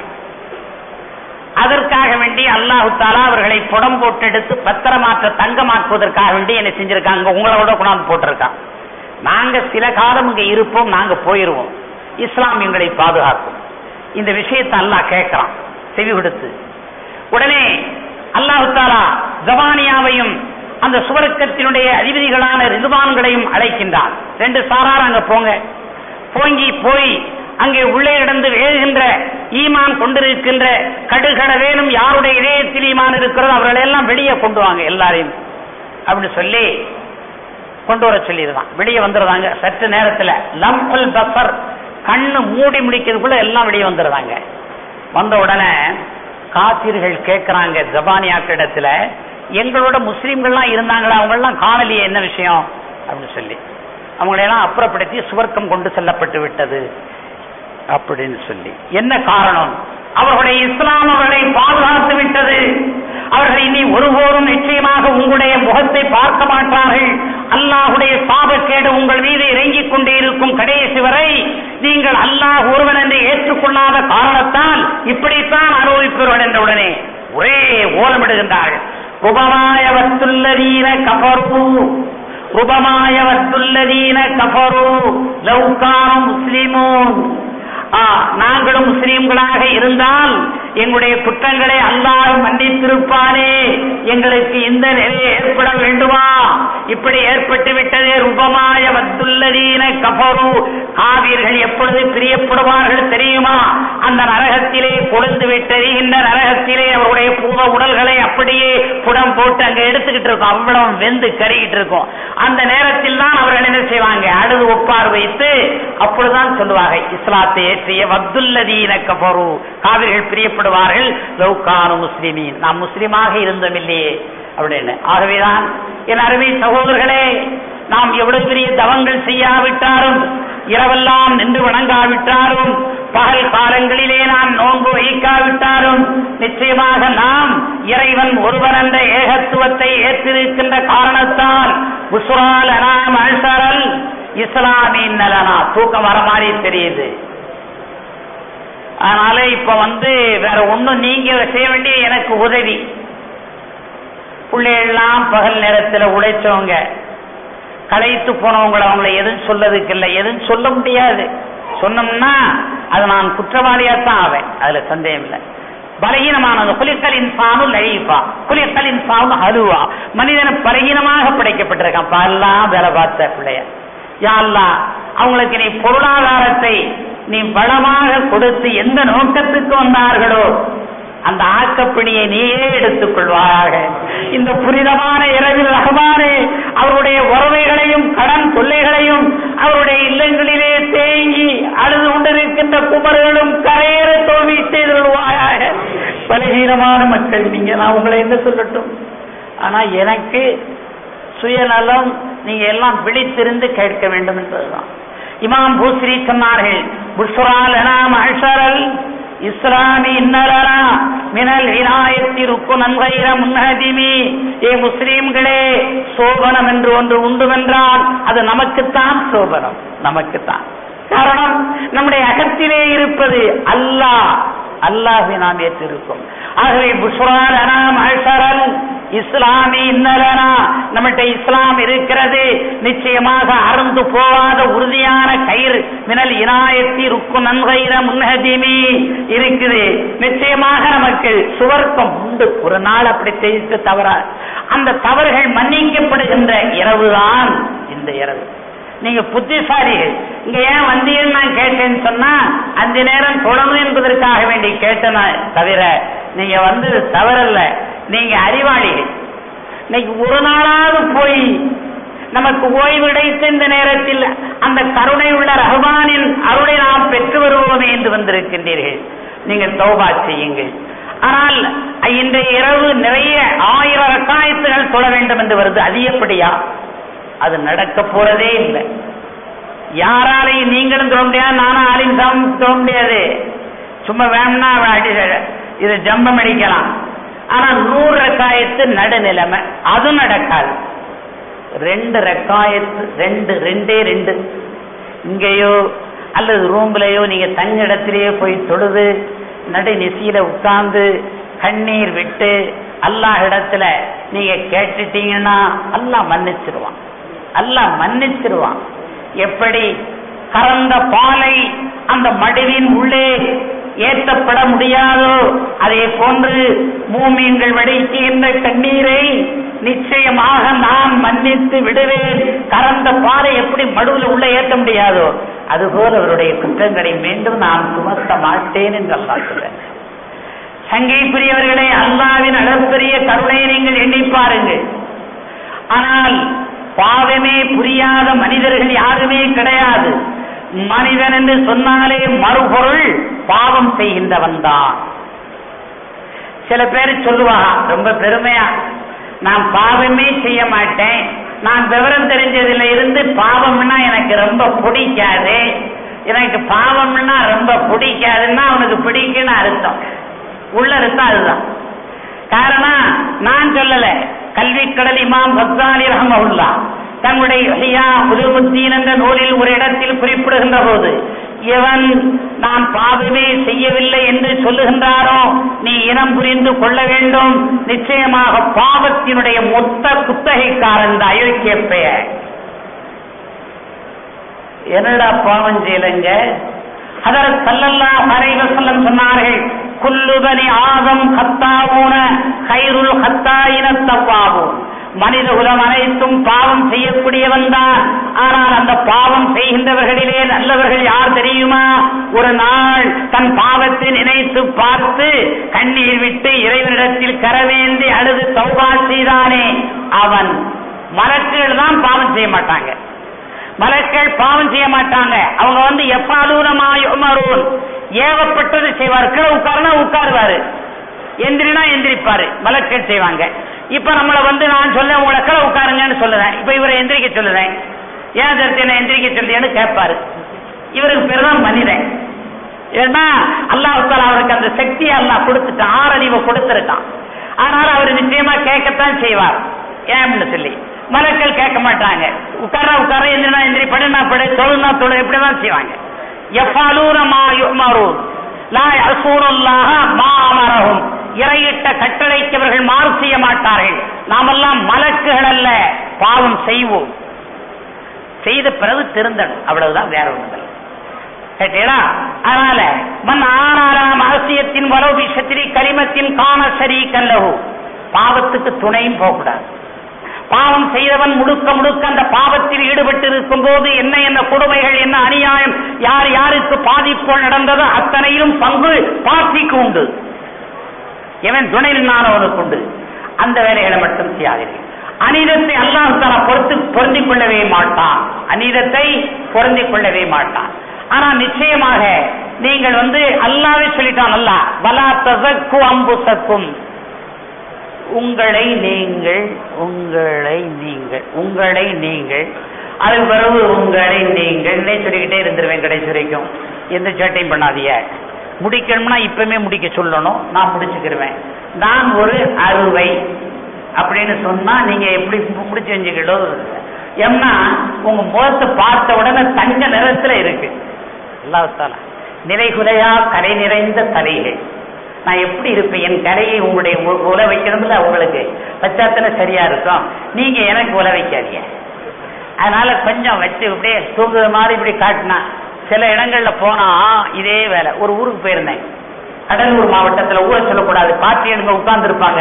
அதற்காக வேண்டி அல்லாஹு தாலா அவர்களை புடம் போட்டெடுத்து பத்திரமாற்ற தங்கமாக்குவதற்காக வேண்டி என்ன செஞ்சிருக்காங்க உங்களோட கொண்டாந்து போட்டிருக்கான் நாங்க சில காலம் இங்க இருப்போம் நாங்க போயிருவோம் இஸ்லாம் எங்களை பாதுகாக்கும் இந்த விஷயத்தை அல்லாஹ் கேட்கிறான் செவி கொடுத்து உடனே அல்லாஹு தாலா ஜபானியாவையும் அந்த சுவர்க்கத்தினுடைய அதிபதிகளான ரிதுவான்களையும் அழைக்கின்றான் ரெண்டு சாரார் அங்க போங்க போங்கி போய் அங்கே உள்ளே இடந்து வேகின்ற ஈமான் கொண்டிருக்கின்ற கடுகடவேனும் யாருடைய இதயத்தில் ஈமான் இருக்கிறதோ அவர்களை எல்லாம் வெளியே கொண்டு வாங்க எல்லாரையும் அப்படின்னு சொல்லி கொண்டு வர சொல்லிடுறான் வெளியே வந்துடுறாங்க சற்று நேரத்துல லம்பல் பஃபர் கண்ணு மூடி முடிக்கிறதுக்குள்ள எல்லாம் வெளியே வந்துடுறாங்க வந்த உடனே காத்திர்கள் கேட்கிறாங்க ஜபானியாக்கிடத்துல எங்களோட முஸ்லீம்கள்லாம் இருந்தாங்களா அவங்க எல்லாம் காணலையே என்ன விஷயம் அப்படின்னு சொல்லி அவங்களையெல்லாம் அப்புறப்படுத்தி சுவர்க்கம் கொண்டு செல்லப்பட்டு விட்டது அப்படின்னு சொல்லி என்ன காரணம் அவர்களுடைய இஸ்லாம் அவர்களை பாதுகாத்து விட்டது அவர்கள் இனி ஒருபோதும் நிச்சயமாக உங்களுடைய முகத்தை பார்க்க மாட்டார்கள் அல்லாஹுடைய சாபக்கேடு உங்கள் மீது இறங்கிக் கொண்டே இருக்கும் கடைசி வரை நீங்கள் அல்லாஹ் ஒருவன் என்று ஏற்றுக்கொள்ளாத காரணத்தால் இப்படித்தான் அனுபவிப்பவர்கள் என்ற உடனே ஒரே ஓலமிடுகின்றார்கள் உபமாயவத்துள்ளதீன கபரு உபமாயவத்துள்ளதீன கபரு லௌகானம் முஸ்லிமோன் ஆ, நாங்களும் முஸ்லீம்களாக இருந்தால் எங்களுடைய குற்றங்களை அல்லாஹ் மன்னித்திருப்பானே எங்களுக்கு இந்த நிலை ஏற்பட வேண்டுமா இப்படி ஏற்பட்டு விட்டதே ரூபமாய வத்துள்ளதீன கபரு காவியர்கள் எப்பொழுது பிரியப்படுவார்கள் தெரியுமா அந்த நரகத்திலே கொழுந்து விட்டது இந்த நரகத்திலே அவருடைய பூவ உடல்களை அப்படியே புடம் போட்டு அங்க எடுத்துக்கிட்டு இருக்கோம் அவ்வளவு வெந்து கருகிட்டு இருக்கும் அந்த நேரத்தில் தான் அவர்கள் என்ன செய்வாங்க அழுது ஒப்பார் வைத்து அப்பொழுதுதான் சொல்லுவாங்க இஸ்லாத்தை ஏற்றிய வத்துல்லதீன கபரு காவிர்கள் பிரியப்படுவார்கள் லௌகானு முஸ்லிமீன் நாம் முஸ்லிமாக இருந்தோம் இல்லையே அப்படின்னு ஆகவேதான் என் அருமை சகோதரர்களே நாம் எவ்வளவு பெரிய தவங்கள் செய்யாவிட்டாலும் இரவெல்லாம் நின்று வணங்காவிட்டாலும் பகல் காலங்களிலே நாம் நோன்பு வைக்காவிட்டாலும் நிச்சயமாக நாம் இறைவன் ஒருவன் என்ற ஏகத்துவத்தை ஏற்றிருக்கின்ற காரணத்தால் புசுரால் அனாம் அல்சரல் இஸ்லாமின் நலனா தூக்கம் வர மாதிரி தெரியுது அதனால இப்ப வந்து வேற ஒண்ணும் நீங்க செய்ய வேண்டிய எனக்கு உதவி பிள்ளைகள்லாம் பகல் நேரத்துல உழைச்சவங்க களைத்து போனவங்களை அவங்களை எதுவும் சொல்லதுக்கு இல்லை எதுவும் சொல்ல முடியாது சொன்னோம்னா அது நான் குற்றவாளியாத்தான் ஆவேன் அதுல சந்தேகம் இல்லை பலகீனமானது குலிக்கல் இன்சானு லைஃபா குலிக்கல் இன்சானு ஹலுவா மனிதன் பலகீனமாக படைக்கப்பட்டிருக்கான் பல்லாம் வேலை பார்த்த பிள்ளைய யாழ்லா அவங்களுக்கு நீ பொருளாதாரத்தை நீ வளமாக கொடுத்து எந்த நோக்கத்துக்கு வந்தார்களோ அந்த ஆக்கப்பணியை நீயே எடுத்துக் கொள்வாயாக இந்த புனிதமான இரவில் ரஹமானே அவருடைய உறவைகளையும் கடன் தொல்லைகளையும் அவருடைய இல்லங்களிலே தேங்கி அழுது கொண்டிருக்கின்ற குமர்களும் கரையேற தோல்வி செய்துள்வாயாக பலகீனமான மக்கள் நீங்க நான் உங்களை என்ன சொல்லட்டும் ஆனா எனக்கு சுயநலம் நீங்க எல்லாம் விழித்திருந்து கேட்க வேண்டும் என்பதுதான் இமாம் பூஸ்ரீ சொன்னார்கள் புஷ்ரால் எனாம் அழ்சரல் இஸ்லாமி இன்னலரா மினல் வினாயத்தி ருக்கு நன்கைர முன்னதிமி ஏ முஸ்லீம்களே சோபனம் என்று ஒன்று உண்டுவென்றால் அது நமக்குத்தான் சோபனம் நமக்குத்தான் காரணம் நம்முடைய அகத்திலே இருப்பது அல்லாஹ் அல்லாஹை நாம் ஏற்றிருக்கோம் ஆகவே புஷ்ரால் அனாம் அழ்சரல் இஸ்லாமி இன்னலனா நம்மகிட்ட இஸ்லாம் இருக்கிறது நிச்சயமாக அறந்து போகாத உறுதியான கயிறு மினல் இனாயத்தி ருக்கு நன்கைர முன்னதிமி இருக்குது நிச்சயமாக நமக்கு சுவர்க்கம் உண்டு ஒரு நாள் அப்படி செய்து தவற அந்த தவறுகள் மன்னிக்கப்படுகின்ற இரவுதான் இந்த இரவு நீங்க புத்திசாலிகள் இங்க ஏன் வந்தீங்கன்னு நான் கேட்டேன்னு சொன்னா அஞ்சு நேரம் தொடரும் என்பதற்காக வேண்டி கேட்டேன் தவிர நீங்க வந்தது தவறல்ல நீங்க அறிவாளிகள் இன்னைக்கு ஒரு நாளாவது போய் நமக்கு ஓய்வு கிடைத்த இந்த நேரத்தில் அந்த கருணை உள்ள ரஹ்மானின் அருளை நாம் பெற்று வருவோமே என்று வந்திருக்கின்றீர்கள் நீங்கள் தௌபா செய்யுங்கள் ஆனால் இன்றைய இரவு நிறைய ஆயிரம் ரக்காயத்துகள் தொட வேண்டும் என்று வருது அது எப்படியா அது நடக்க போறதே இல்லை யாராலையும் நீங்களும் தொட முடியாது நானும் ஆலையும் தொட முடியாது சும்மா வேணும்னா அடி இது ஜம்பம் அடிக்கலாம் ஆனா நூறு ரக்காயத்து நடுநிலைமை அது நடக்காது ரெண்டு ரக்காயத்து ரெண்டு ரெண்டே ரெண்டு இங்கேயோ அல்லது ரூம்லயோ நீங்க தங்க இடத்திலேயே போய் தொழுது நடு நெசியில உட்கார்ந்து கண்ணீர் விட்டு அல்லாஹ் இடத்துல நீங்க கேட்டுட்டீங்கன்னா அல்லாஹ் மன்னிச்சிருவான் அல்லாஹ் மன்னிச்சிருவான் எப்படி கறந்த பாலை அந்த மடுவின் உள்ளே ஏற்றப்பட முடியாதோ அதே போன்று பூமியங்கள் வடிக்கின்ற கண்ணீரை நிச்சயமாக நான் மன்னித்து விடுவேன் கறந்த பாலை எப்படி மடுவில் உள்ள ஏற்ற முடியாதோ அதுபோல் அவருடைய குற்றங்களை மீண்டும் நான் சுமத்த மாட்டேன் என்று அல்லா சொல்றேன் சங்கைக்குரியவர்களே அல்லாவின் அளப்பெரிய கருணையை நீங்கள் எண்ணி பாருங்கள் ஆனால் பாவமே புரியாத மனிதர்கள் யாருமே கிடையாது மனிதன் என்று சொன்னாலே மறுபொருள் பாவம் செய்கின்றவன் தான் சில பேர் சொல்லுவா ரொம்ப பெருமையா நான் பாவமே செய்ய மாட்டேன் நான் விவரம் தெரிஞ்சதுல இருந்து பாவம்னா எனக்கு ரொம்ப பிடிக்காது எனக்கு பாவம்னா ரொம்ப பிடிக்காதுன்னா அவனுக்கு பிடிக்குன்னு அர்த்தம் உள்ள அர்த்தம் அதுதான் காரணம் நான் சொல்லல கல்வி கடல் இமாம் பக்தாலி ரஹமவுல்லா தன்னுடைய ஹியா உதுமுத்தீன் என்ற நூலில் ஒரு இடத்தில் குறிப்பிடுகின்ற போது எவன் நான் பாவமே செய்யவில்லை என்று சொல்லுகின்றாரோ நீ இனம் புரிந்து கொள்ள வேண்டும் நிச்சயமாக பாவத்தினுடைய மொத்த குத்தகைக்காரன் இந்த அயோக்கிய பெயர் என்னடா பாவம் செய்யலைங்க அதற்கு சல்லல்லாஹு அலைஹி வஸல்லம் சொன்னார்கள் குல்லுபனி ஆதம் ஹத்தாவூன கைருல் ஹத்தாயின தவ்வாவூன் மனித குலம் அனைத்தும் பாவம் செய்யக்கூடியவன் தான் ஆனால் அந்த பாவம் செய்கின்றவர்களிலே நல்லவர்கள் யார் தெரியுமா ஒரு நாள் தன் பாவத்தை நினைத்து பார்த்து கண்ணீர் விட்டு இறைவனிடத்தில் கரவேந்தி அழுது தௌபா செய்தானே அவன் மலக்குகள் தான் பாவம் செய்ய மாட்டாங்க மலக்கள் பாவம் செய்ய மாட்டாங்க அவங்க வந்து எப்பாலூனமாயுமரூன் ஏவப்பட்டது செய்வார் கீழே உட்காருனா உட்காருவாரு எந்திரினா எந்திரிப்பாரு மலக்கள் செய்வாங்க இப்ப நம்மள வந்து நான் சொல்ல உங்களை கீழே உட்காருங்கன்னு சொல்லுறேன் இப்ப இவரை எந்திரிக்க சொல்லுறேன் ஏன் தடுத்து என்ன எந்திரிக்க சொல்லியன்னு கேட்பாரு இவருக்கு பேர் தான் மனிதன் ஏன்னா அல்லாஹால அவருக்கு அந்த சக்தியை அல்லாஹ் கொடுத்துட்டான் ஆறறிவை கொடுத்துருக்கான் அதனால அவர் நிச்சயமா கேட்கத்தான் செய்வார் ஏன்னு சொல்லி மலக்கள் கேட்க மாட்டாங்க உட்கார உட்கார எந்திரனா எந்திரி படுனா படு தொழுனா தொழு இப்படிதான் செய்வாங்க எஃபாலூன மா யுமரூன் லா யசூனுல்லாஹ மா அமரஹும் இறையிட்ட கட்டளைக்கவர்கள் மாறு செய்ய மாட்டார்கள் நாமெல்லாம் மலக்குகள் அல்ல பாவம் செய்வோம் செய்த பிறகு திருந்தணும் அவ்வளவுதான் வேற ஒன்றும் கேட்டீங்களா அதனால மண் ஆனாராம் அவசியத்தின் வரவு சத்திரி கரிமத்தின் காண சரி கல்லகு பாவத்துக்கு துணையும் போகக்கூடாது பாவம் செய்தவன் முழுக்க முழுக்க அந்த பாவத்தில் ஈடுபட்டு இருக்கும் போது என்ன என்ன கொடுமைகள் என்ன அநியாயம் யார் யாருக்கு பாதிப்புகள் நடந்ததோ அத்தனையிலும் பங்கு பார்ட்டிக்கு உண்டு எவன் துணை நின்னானவனுக்கு உண்டு அந்த வேலைகளை மட்டும் செய்யாதீர்கள் அநீதத்தை அல்லாஹ் தலா பொறுத்து பொருந்திக் கொள்ளவே மாட்டான் அநீதத்தை பொருந்திக் கொள்ளவே மாட்டான் ஆனா நிச்சயமாக நீங்கள் வந்து அல்லாவே சொல்லிட்டான் அல்லாஹ் வலா தசக்கு அம்புசக்கும் உங்களை நீங்கள் உங்களை நீங்கள் உங்களை நீங்கள் அதுக்கு பிறகு உங்களை நீங்களே சொல்லிக்கிட்டே இருந்துருவேன் கடைசி வரைக்கும் எந்த சேட்டையும் பண்ணாதீங்க முடிக்கணும்னா இப்பவுமே முடிக்க சொல்லணும் நான் முடிச்சுக்கிருவேன் நான் ஒரு அறுவை அப்படின்னு சொன்னா நீங்க எப்படி முடிச்சு வச்சுக்கிட்டோ ஏன்னா உங்க முகத்தை பார்த்த உடனே தங்க நிறத்துல இருக்கு அல்லாஹால நிறைகுறையா கரை நிறைந்த தலைகள் நான் எப்படி இருப்பேன் என் கரையை உங்களுடைய உ- உல வைக்கணும்ல உங்களுக்கு பச்சாத்தனை சரியா இருக்கும் நீங்க எனக்கு உல வைக்காதீங்க அதனால கொஞ்சம் வச்சு இப்படியே தூங்குற மாதிரி இப்படி காட்டினா சில இடங்கள்ல போனா இதே வேலை ஒரு ஊருக்கு போயிருந்தேன் கடலூர் மாவட்டத்துல ஊரை சொல்லக்கூடாது பாட்டி எடுங்க உட்கார்ந்து இருப்பாங்க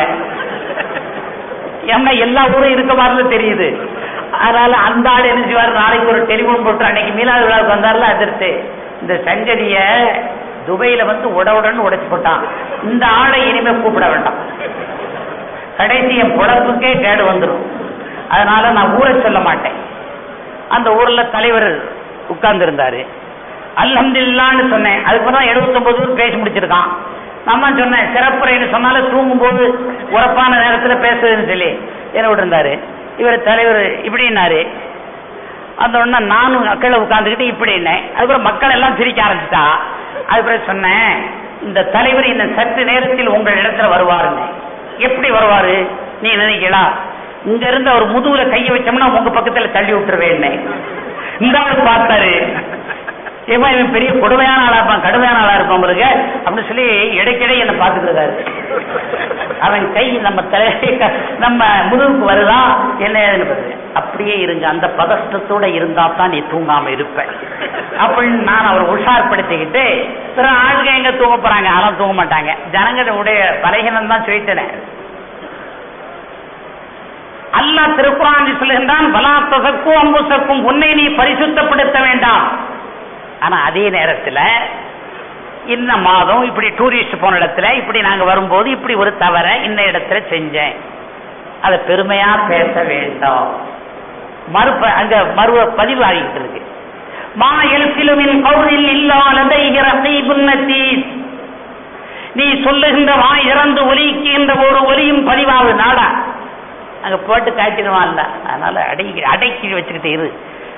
ஏன்னா எல்லா ஊரும் இருக்க மாதிரி தெரியுது அதனால அந்த ஆள் என்ன செய்வார் நாளைக்கு ஒரு டெலிபோன் போட்டு அன்னைக்கு மீனாது விழாவுக்கு வந்தார்ல அதிர்த்து இந்த சங்கதிய துபையில வந்து உடவுடன் உடைச்சு போட்டான் இந்த ஆளை இனிமே கூப்பிட வேண்டாம் கடைசி என் பொழப்புக்கே கேடு வந்துடும் அதனால நான் ஊரை சொல்ல மாட்டேன் அந்த ஊர்ல தலைவர் உட்கார்ந்து இருந்தாரு அல்ஹம்துலில்லான்னு சொன்னேன் அதுக்கப்புறம் எழுபத்தொன்பது ஊர் பேசி முடிச்சிருக்கான் நம்ம சொன்னேன் சிறப்புரைன்னு சொன்னாலும் தூங்கும்போது உறப்பான நேரத்துல பேசுதுன்னு சொல்லி என்ன விட்டுருந்தாரு இவர் தலைவர் இப்படின்னாரு அந்த உடனே நானும் கீழே உட்காந்துக்கிட்டு இப்படின்னேன் அதுக்கப்புறம் மக்கள் எல்லாம் சிரிக்க ஆரம்பிச்சிட்டா அதுக்கப்புறம் சொன்னேன் இந்த தலைவர் இந்த சற்று நேரத்தில் உங்கள் இடத்துல வருவாருன்னு எப்படி வருவாரு நீ நினைக்கலா இங்க இருந்து அவர் முதுகுல கையை வச்சோம்னா உங்க பக்கத்துல தள்ளி விட்டுருவேன்னு இந்த ஆளு பார்த்தாரு ஏமா இவன் பெரிய கொடுமையான ஆளா இருப்பான் கடுமையான ஆளா இருப்பான் பாருங்க அப்படின்னு சொல்லி இடைக்கிடை என்ன பார்த்துட்டு இருக்காரு அவன் கை நம்ம தலை நம்ம முதுகுக்கு வருதா என்ன ஏதுன்னு பாருங்க. அப்படியே இருங்க அந்த பதஷ்டத்தோட இருந்தா தான் நீ தூங்காம இருப்ப அப்படின்னு நான் அவர் உஷார்படுத்திக்கிட்டு பிற ஆளுங்க எங்க தூங்க போறாங்க அதெல்லாம் தூங்க மாட்டாங்க ஜனங்களுடைய பலகீனம் தான் சொல்லிட்டேன் அல்லாஹ் திருக்குறான் சொல்லுகின்றான் பலாத்தசக்கும் அம்புசக்கும் உன்னை நீ பரிசுத்தப்படுத்த வேண்டாம் ஆனா அதே நேரத்துல இந்த மாதம் இப்படி டூரிஸ்ட் போன இடத்துல இப்படி நாங்க வரும்போது இப்படி ஒரு தவறை இந்த இடத்துல செஞ்சேன் அதை பெருமையா பேச வேண்டாம் மறுப்ப அங்க மறுவ பதிவு ஆகிட்டு இருக்கு மா எழுத்திலுமின் கௌரில் இல்லாத ரசீபுன்னத்தீத் நீ சொல்லுகின்ற வாய் இறந்து ஒலிக்கின்ற ஒரு ஒலியும் பதிவாகுது நாடா அங்க போட்டு காய்ச்சிடுவான்ல அதனால அடக்கி அடக்கி வச்சுக்கிட்டு இரு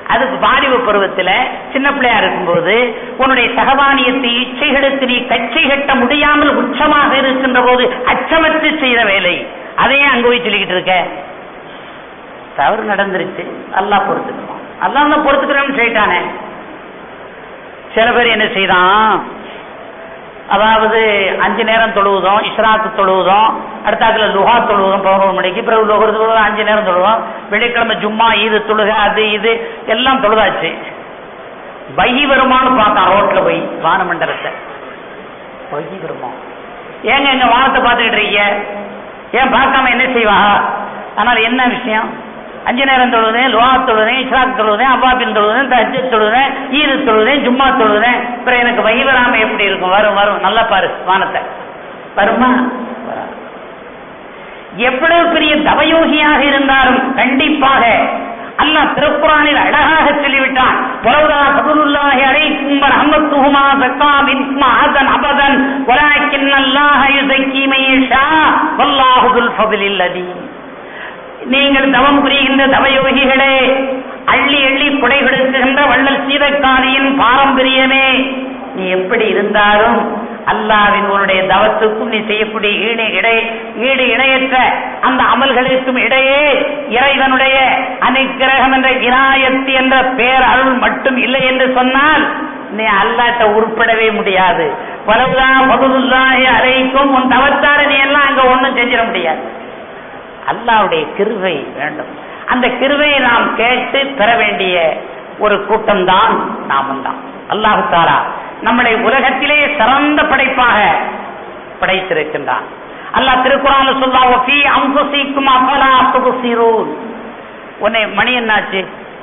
அதுக்கு வாலிப பருவத்துல சின்ன பிள்ளையா இருக்கும்போது உன்னுடைய சகவானியத்தை இச்சைகளுக்கு நீ கச்சை கட்ட முடியாமல் உச்சமாக இருக்கின்ற போது அச்சமற்று செய்த வேலை அதையே அங்க போய் சொல்லிக்கிட்டு இருக்க தவறு நடந்துருச்சு அல்லாஹ் பொறுத்துக்கணும் அல்லாஹ் தான் பொறுத்துக்கிறேன்னு சொல்லிட்டானே சில பேர் என்ன செய்தான் அதாவது அஞ்சு நேரம் தொழுவதும் இஸ்ராத்து தொழுவதும் அடுத்தாக்குல லுஹா தொழுவதும் பதினோரு மணிக்கு பிறகு லுகர் தொழுவதும் அஞ்சு நேரம் தொழுவோம் வெள்ளிக்கிழமை ஜும்மா ஈது தொழுக அது இது எல்லாம் தொழுதாச்சு வகி வருமானு பார்த்தான் ரோட்ல போய் வானமண்டலத்தை வகி வருமா ஏங்க எங்க வானத்தை பார்த்துக்கிட்டு இருக்கீங்க ஏன் பார்க்காம என்ன செய்வா ஆனால் என்ன விஷயம் அஞ்சு நேரம் தொழுதேன் லுவா தொழுதேன் இஸ்ராக் தொழுதேன் அப்பாபின் தொழுதேன் தஜ்ஜத் தொழுதேன் ஈது தொழுதேன் ஜும்மா தொழுதேன் அப்புறம் எனக்கு வகி வராம எப்படி இருக்கும் வரும் வரும் நல்லா பாரு வானத்தை வருமா வராது. எவ்வளவு பெரிய தவயோகியாக இருந்தாலும் கண்டிப்பாக அல்லாஹ் திருக்குறானில் அழகாக சொல்லிவிட்டான் "வலவுலா ஃபதுலுல்லாஹி அலைக்கும் வரஹ்மத்துஹுமா ஸக்கா மின்கும் அஹதன் அபதன் வலாக்கின் அல்லாஹ யுஸக்கி மன் யஷா வல்லாஹு துல் ஃபதுலில் அதீம்." நீங்கள் தவம் புரிகின்ற தவயோகிகளே அள்ளி அள்ளி கொடை கொடுக்குகின்ற வள்ளல் சீதக்காணியின் பாரம்பரியமே நீ எப்படி இருந்தாலும் அல்லாவின் உன்னுடைய தவத்துக்கும் நீ செய்யக்கூடிய ஈடு இடை ஈடு இணையற்ற அந்த அமல்களுக்கும் இடையே இறைவனுடைய அனுக்கிரகம் என்ற இனாயத்து என்ற பேர் அருள் மட்டும் இல்லை என்று சொன்னால் நீ அல்லாட்ட உருப்படவே முடியாது பலவுதா பகுதுல்லாஹி அலைக்கும் உன் தவத்தார நீ எல்லாம் அங்க ஒண்ணும் செஞ்சிட முடியாது அல்லாவுடைய கிருவை வேண்டும் அந்த கிருவையை நாம் கேட்டு பெற வேண்டிய ஒரு கூட்டம் தான் நாமும் தான் அல்லாஹு தாலா நம்மளை உலகத்திலே சிறந்த படைப்பாக படைத்திருக்கின்றான் அல்லாஹ் திருக்குறான்ல சொல்லா ஃபீ அன்ஃபுசிக்கும் அஃபலா துப்சிரூன் உன்னை மணி என்னாச்சு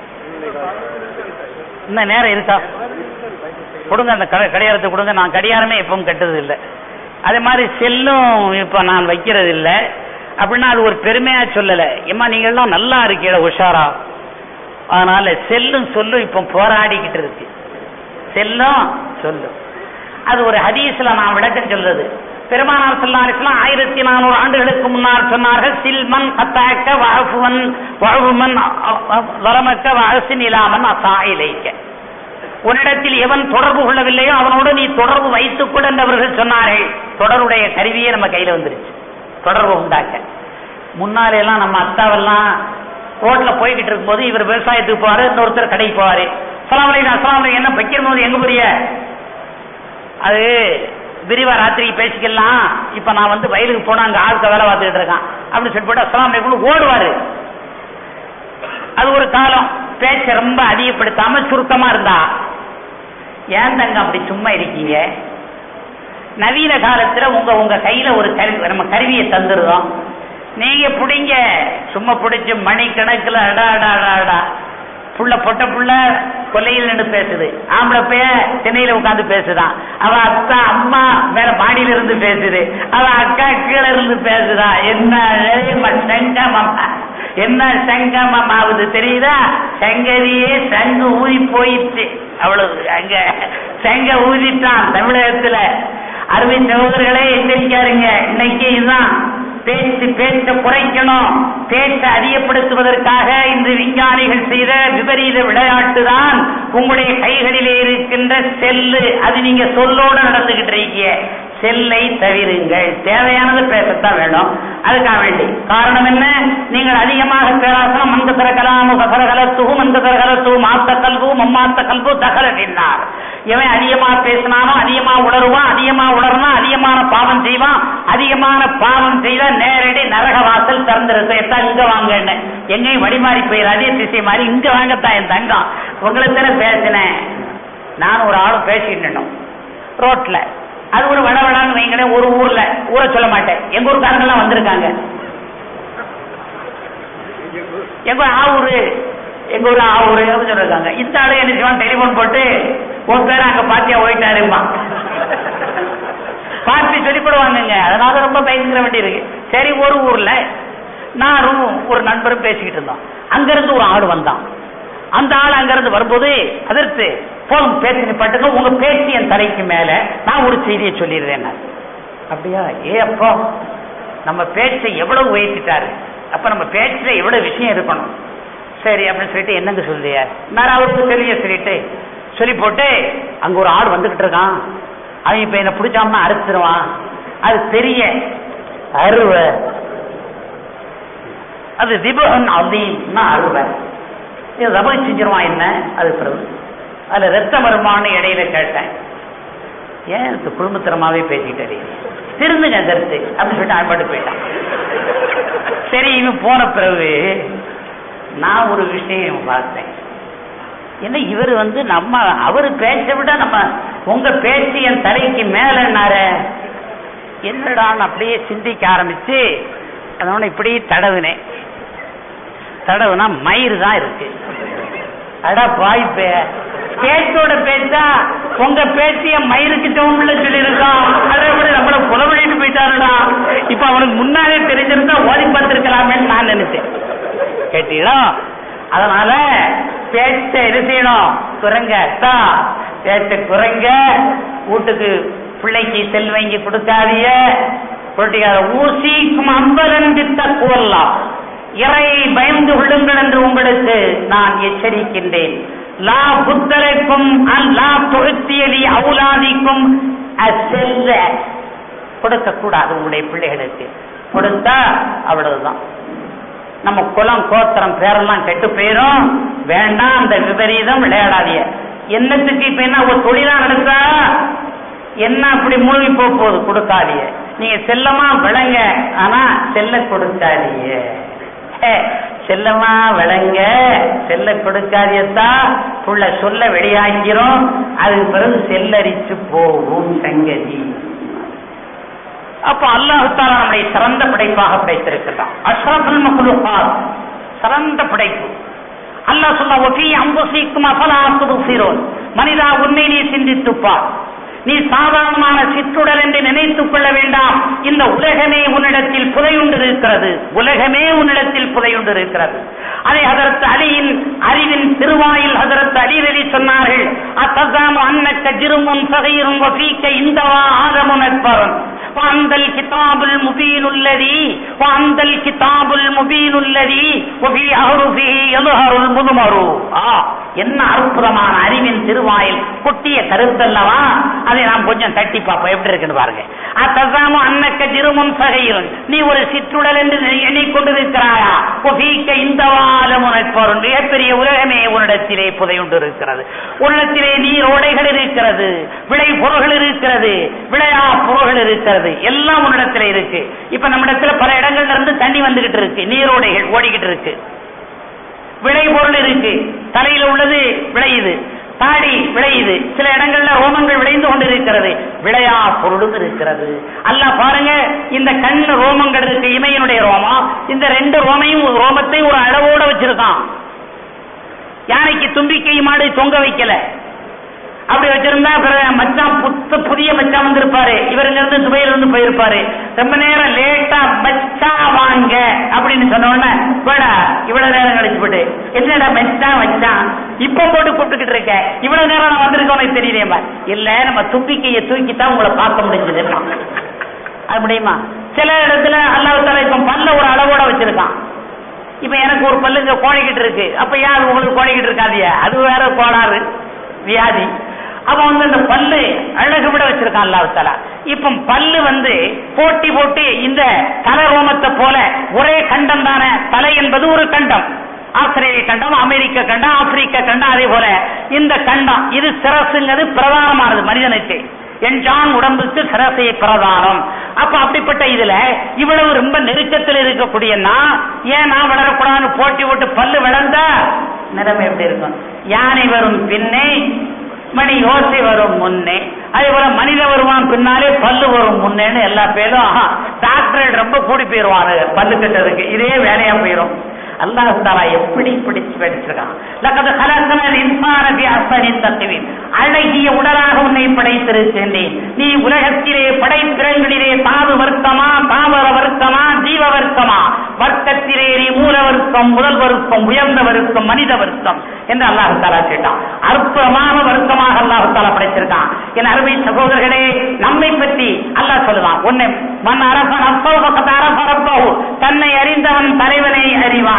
இன்னும் நேரம் இருக்கா கொடுங்க அந்த கடை கடியாரத்தை கொடுங்க நான் கடியாரமே எப்பவும் கட்டது இல்லை அதே மாதிரி செல்லும் இப்ப நான் வைக்கிறது இல்லை அப்படின்னா அது ஒரு பெருமையா சொல்லல ஏமா நீங்க எல்லாம் நல்லா இருக்கீங்க உஷாரா அதனால செல்லும் சொல்லும் இப்ப போராடிக்கிட்டு இருக்கு செல்லும் சொல்லும் அது ஒரு ஹதீஸ்ல நான் விளக்கம் சொல்றது பெருமானார் சொல்லாருக்கலாம் ஆயிரத்தி நானூறு ஆண்டுகளுக்கு முன்னால் சொன்னார்கள் சில்மன் அத்தாக்க வாழ்வுவன் வாழ்வுமன் வரமக்க வாழ்சின் இல்லாமன் அசாயிலைக்க உன்னிடத்தில் எவன் தொடர்பு கொள்ளவில்லையோ அவனோடு நீ தொடர்பு வைத்துக் கொள் என்றவர்கள் சொன்னார்கள் தொடருடைய கருவியே நம்ம கையில வந்துருச்சு தொடர்பு உண்டாக்க முன்னாலே எல்லாம் நம்ம அத்தாவெல்லாம் ரோட்ல போய்கிட்டு இருக்கும்போது இவர் விவசாயத்துக்கு போவாரு இன்னொருத்தர் கடைக்கு போவாரு சலாம் அலைக்கும் அஸ்லாம் அலைக்கும் என்ன வைக்கும் போது எங்க புரிய அது விரிவா ராத்திரி பேசிக்கலாம் இப்ப நான் வந்து வயலுக்கு போனா அங்க ஆளுக்க வேலை பார்த்துக்கிட்டு இருக்கான் அப்படின்னு சொல்லி போட்டு அஸ்லாம் அலைக்கும் ஓடுவாரு அது ஒரு காலம் பேச்ச ரொம்ப அதிகப்படுத்தாம சுருக்கமா இருந்தா ஏன் தங்க அப்படி சும்மா இருக்கீங்க நவீன காலத்துல உங்க உங்க கையில ஒரு கருவி நம்ம கருவியை தந்துருதோம் நீங்க புடிங்க சும்மா பிடிச்சு மணி கணக்குல அடா அடா அடா அடா புள்ள பொட்ட புள்ள கொல்லையில் நின்று பேசுது ஆம்பளை பைய திணையில உட்காந்து பேசுதான் அவ அத்தா அம்மா வேற மாடியில இருந்து பேசுது அவ அக்கா கீழே இருந்து பேசுதா என்ன சங்கமம் என்ன சங்கமம் ஆகுது தெரியுதா சங்கரியே சங்கு ஊதி போயிடுச்சு அவ்வளவு அங்க சங்க ஊதிட்டான் தமிழகத்துல அருமை சகோதரர்களே எச்சரிக்காருங்க இன்னைக்கு இதுதான் பேச்சு பேச்ச குறைக்கணும் பேச்சை அதிகப்படுத்துவதற்காக இன்று விஞ்ஞானிகள் செய்த விபரீத விளையாட்டு தான் உங்களுடைய கைகளிலே இருக்கின்ற செல்லு அது நீங்க சொல்லோட நடந்துகிட்டு இருக்கீங்க செல்லை தவிருங்கள் தேவையானது பேசத்தான் வேணும் அதுக்காக வேண்டி காரணம் என்ன நீங்கள் அதிகமாக பேராசனம் மந்த கலாமு கசரகலத்துகு மந்த கலத்துகு மாத்த கல்வு மம்மாத்த கல்வு தகர நின்றார் இவன் அதிகமா பேசினானோ அதிகமா உணருவான் அதிகமா உணர்னா அதிகமான பாவம் செய்வான் அதிகமான பாவம் செய்தா நேரடி நரக வாசல் திறந்திருக்கு எத்தான் இங்க வாங்கன்னு எங்கேயும் வழிமாறி போயிடாதே திசை மாதிரி இங்க வாங்கத்தான் என் தங்கம் உங்களை தானே பேசினேன் நான் ஒரு ஆளும் பேசிட்டு இருந்தோம் ரோட்ல அது ஒரு வடவடான்னு வைங்களேன் ஒரு ஊர்ல ஊரை சொல்ல மாட்டேன் எங்க ஊர்க்காரங்கெல்லாம் வந்திருக்காங்க எங்க ஆவூரு எங்க ஊர் ஆவூரு அப்படின்னு சொல்லிருக்காங்க இந்த ஆளு என்ன செய்வான் டெலிபோன் போட்டு உன் பேரை அங்க பாத்தியா போயிட்டாருமா பார்த்து சொல்லி போடுவாங்கங்க அதனால ரொம்ப பயந்துக்கிற வேண்டி இருக்கு சரி ஒரு ஊர்ல நானும் ஒரு நண்பரும் பேசிக்கிட்டு இருந்தோம் அங்கிருந்து ஒரு ஆள் வந்தான் அந்த ஆள் அங்கிருந்து வரும்போது அதற்கு போதும் பேச்சு நிப்பாட்டுங்க உங்க பேச்சு என் தலைக்கு மேல நான் ஒரு செய்தியை சொல்லிடுறேன் அப்படியா ஏ அப்போ நம்ம பேச்சை எவ்வளவு உயர்த்திட்டாரு அப்ப நம்ம பேச்சுல எவ்வளவு விஷயம் இருக்கணும் சரி அப்படின்னு சொல்லிட்டு என்னங்க சொல்லிய நான் அவருக்கு தெரிய சொல்லிட்டு சொல்லி போட்டு அங்க ஒரு ஆள் வந்துகிட்டு இருக்கான் அவன் இப்ப என்ன பிடிச்சாம அறுத்துருவான் அது பெரிய அருவை அது திபகன் அதிகம்னா அருவை இது ரபை செஞ்சிருவான் என்ன அது பிறகு அதுல ரத்தம் வருமானு இடையில கேட்டேன் ஏன் இது குடும்பத்தனமாவே பேசிக்கிட்டே திருந்துங்க கருத்து அப்படின்னு சொல்லிட்டு அவன் பாட்டு போயிட்டான் சரி இவன் போன பிறகு நான் ஒரு விஷயம் பார்த்தேன் என்ன இவர் வந்து நம்ம அவரு பேச்ச விட நம்ம உங்க பேச்சு என் தலைக்கு மேலன்னார என்னடான்னு அப்படியே சிந்திக்க ஆரம்பிச்சு அதனால இப்படி தடவுனேன் தடவுனா மயிறு தான் இருக்கு அடா வாய்ப்பே பேச்சோட பேச்சா உங்க பேச்சிய மயிருக்கு சோம்புல சொல்லியிருக்கான் அதை விட நம்மள புலவழிட்டு போயிட்டாருடா இப்ப அவனுக்கு முன்னாலே தெரிஞ்சிருந்தா ஓடி பார்த்திருக்கலாமேன்னு நான் நினைச்சேன் கேட்டீங்களா அதனால பேச்ச இது செய்யணும் குறைங்க அத்தா பேச்ச குறைங்க வீட்டுக்கு பிள்ளைக்கு செல்வங்கி கொடுக்காதீங்க பொருட்டிக்காத ஊசிக்கும் அம்பலன் வித்த கூறலாம் இறை பயந்து கொள்ளுங்கள் என்று உங்களுக்கு நான் எச்சரிக்கின்றேன் லா புத்தரைக்கும் லா தொழுத்தியலி அவுலாதிக்கும் செல்ல கொடுக்க கூடாது உங்களுடைய பிள்ளைகளுக்கு கொடுத்தா அவ்வளவுதான் நம்ம குலம் கோத்திரம் பேரெல்லாம் கெட்டு போயிரும் வேண்டாம் அந்த விபரீதம் விளையாடாதீங்க என்னத்துக்கு இப்ப என்ன ஒரு தொழிலா நடத்தா என்ன அப்படி மூழ்கி போக போகுது கொடுக்காதீங்க நீங்க செல்லமா விளங்க ஆனா செல்ல கொடுக்காதீங்க ஏ, செல்லமா விளங்க செல்ல கொடுக்காதியத்தா புள்ள சொல்ல வெளியாகிறோம் அதுக்கு பிறகு செல்லரிச்சு போகும் சங்கதி அப்ப அல்லாஹுத்தாலா நம்முடைய சிறந்த படைப்பாக படைத்திருக்கிறான் அஷ்ரஃபுல் மக்லூகாத் சிறந்த படைப்பு அல்லாஹ் சொன்ன ஒஃபி அம்புசிக்கும் அஃபலா துபுசிரோன் மனிதா உன்னை நீ சிந்தித்துப்பார் நீ சாதாரணமான சிற்றுடல் என்று நினைத்துக் கொள்ள வேண்டாம் இந்த உலகமே உன்னிடத்தில் புதையுண்டு இருக்கிறது உலகமே உன்னிடத்தில் புதையுண்டு இருக்கிறது அதை ஹதரத் அலியின் அறிவின் திருவாயில் ஹதரத் அலிரலி சொன்னார்கள் அத்தசாமு அன்னக்க ஜிருமும் சகையிரும் வசீக்க இந்தவா ஆதமு நட்பவன் وأنت الكتاب المبين الذي وأنت الكتاب المبين الذي وفي أحرفه يظهر المضمر ஆ என்ன அற்புதமான அறிவின் திருவாயில் கொட்டிய கருத்தல்லவா அதை நாம் கொஞ்சம் தட்டி பார்ப்போம் எப்படி இருக்குன்னு பாருங்க அத்தசாமு அன்னக்க ஜிருமும் சகையிரும் நீ ஒரு சிற்றுடல் என்று எண்ணிக்கொண்டிருக்கிறாயா ஒபீக்க இந்த வாலம் உனக்கு மிகப்பெரிய உலகமே உன்னிடத்திலே புதையுண்டு இருக்கிறது உன்னிடத்திலே நீரோடைகள் இருக்கிறது விளை பொருள்கள் இருக்கிறது விளையா பொருள்கள் இருக்கிறது எல்லாம் உன்னிடத்திலே இருக்கு இப்ப நம்ம இடத்துல பல இடங்கள்ல இருந்து தண்ணி வந்துகிட்டு இருக்கு நீரோடைகள் ஓடிக்கிட்டு இருக்கு விளைபொருள் இருக்கு தலையில உள்ளது விளையுது தாடி விளையுது சில இடங்கள்ல ரோமங்கள் விளைந்து கொண்டிருக்கிறது விளையா பொருளும் இருக்கிறது அல்ல பாருங்க இந்த கண் ரோமங்கள் இருக்கு இமையினுடைய ரோமம் இந்த ரெண்டு ரோமையும் ஒரு ரோமத்தை ஒரு அளவோட வச்சிருக்கான் யானைக்கு தும்பிக்கை மாடு தொங்க வைக்கல அப்படி வச்சிருந்தா பிறகு மச்சான் புத்த புதிய மச்சான் வந்திருப்பாரு இவருங்க இருந்து துபையில இருந்து போயிருப்பாரு ரொம்ப நேரம் லேட்டா மச்சா வாங்க அப்படின்னு சொன்ன உடனே போடா இவ்வளவு நேரம் கழிச்சு போட்டு என்னடா மச்சான் வச்சான் இப்ப போட்டு கூப்பிட்டுக்கிட்டு இருக்க இவ்வளவு நேரம் நான் வந்திருக்கேன் உனக்கு தெரியலையேம்மா இல்ல நம்ம தும்பிக்கையை தூக்கித்தான் உங்களை பார்க்க முடிஞ்சதுமா அது முடியுமா சில இடத்துல அல்லாஹ் இப்ப பல்ல ஒரு அளவோட வச்சிருக்கான் இப்ப எனக்கு ஒரு பல்லுங்க கோழிக்கிட்டு இருக்கு அப்ப ஏன் அது உங்களுக்கு கோழிக்கிட்டு இருக்காதியா அது வேற கோளாறு வியாதி அப்ப வந்து அந்த பல்லு அழகு விட வச்சிருக்கான் அல்லாஹால இப்ப பல்லு வந்து போட்டி போட்டு இந்த தலை ரோமத்தை போல ஒரே கண்டம் தானே தலை என்பது ஒரு கண்டம் ஆஸ்திரேலிய கண்டம் அமெரிக்க கண்டம் ஆப்பிரிக்க கண்டம் அதே போல இந்த கண்டம் இது சிரசுங்கிறது பிரதானமானது மனிதனுக்கு என்ஜான் உடம்புக்கு சிரசை பிரதானம் அப்ப அப்படிப்பட்ட இதுல இவ்வளவு ரொம்ப நெருக்கத்தில் இருக்கக்கூடியனா ஏன் நான் வளரக்கூடாதுன்னு போட்டி போட்டு பல்லு வளர்ந்தா நிலைமை எப்படி இருக்கும் யானை வரும் பின்னே மணி யோசை வரும் முன்னே அதே போல மனித வருவான் பின்னாலே பல்லு வரும் முன்னேன்னு எல்லா பேரும் டாக்டர் ரொம்ப கூடி போயிருவாரு பல்லு கட்டுறதுக்கு இதே வேலையா போயிரும் அல்லாஹ் தாலா எப்படி பிடிச்சு படிச்சிருக்கான் லக்கது கலக்கனல் இன்சான பி அஸ்ஸனி தக்வீம் அழகிய உடலாக உன்னை படைத்திருக்கின்றேன் நீ உலகத்திலே படைப்பிரங்களிலே தாது வர்க்கமா தாவர வர்க்கமா ஜீவ வர்க்கமா வர்க்கத்திலே நீ மூல வர்க்கம் முதல் வர்க்கம் உயர்ந்த வர்க்கம் மனித வர்க்கம் என்று அல்லாஹ் தாலா கேட்டான் அற்புதமான வர்க்கமாக அல்லாஹ் தாலா படைச்சிருக்கான் என் அருமை சகோதரர்களே நம்மை பற்றி அல்லாஹ் சொல்லுவான் ஒன்னு மண் அரசன் அப்போ அரச ரப்பஹு தன்னை அறிந்தவன் தலைவனை அறிவான்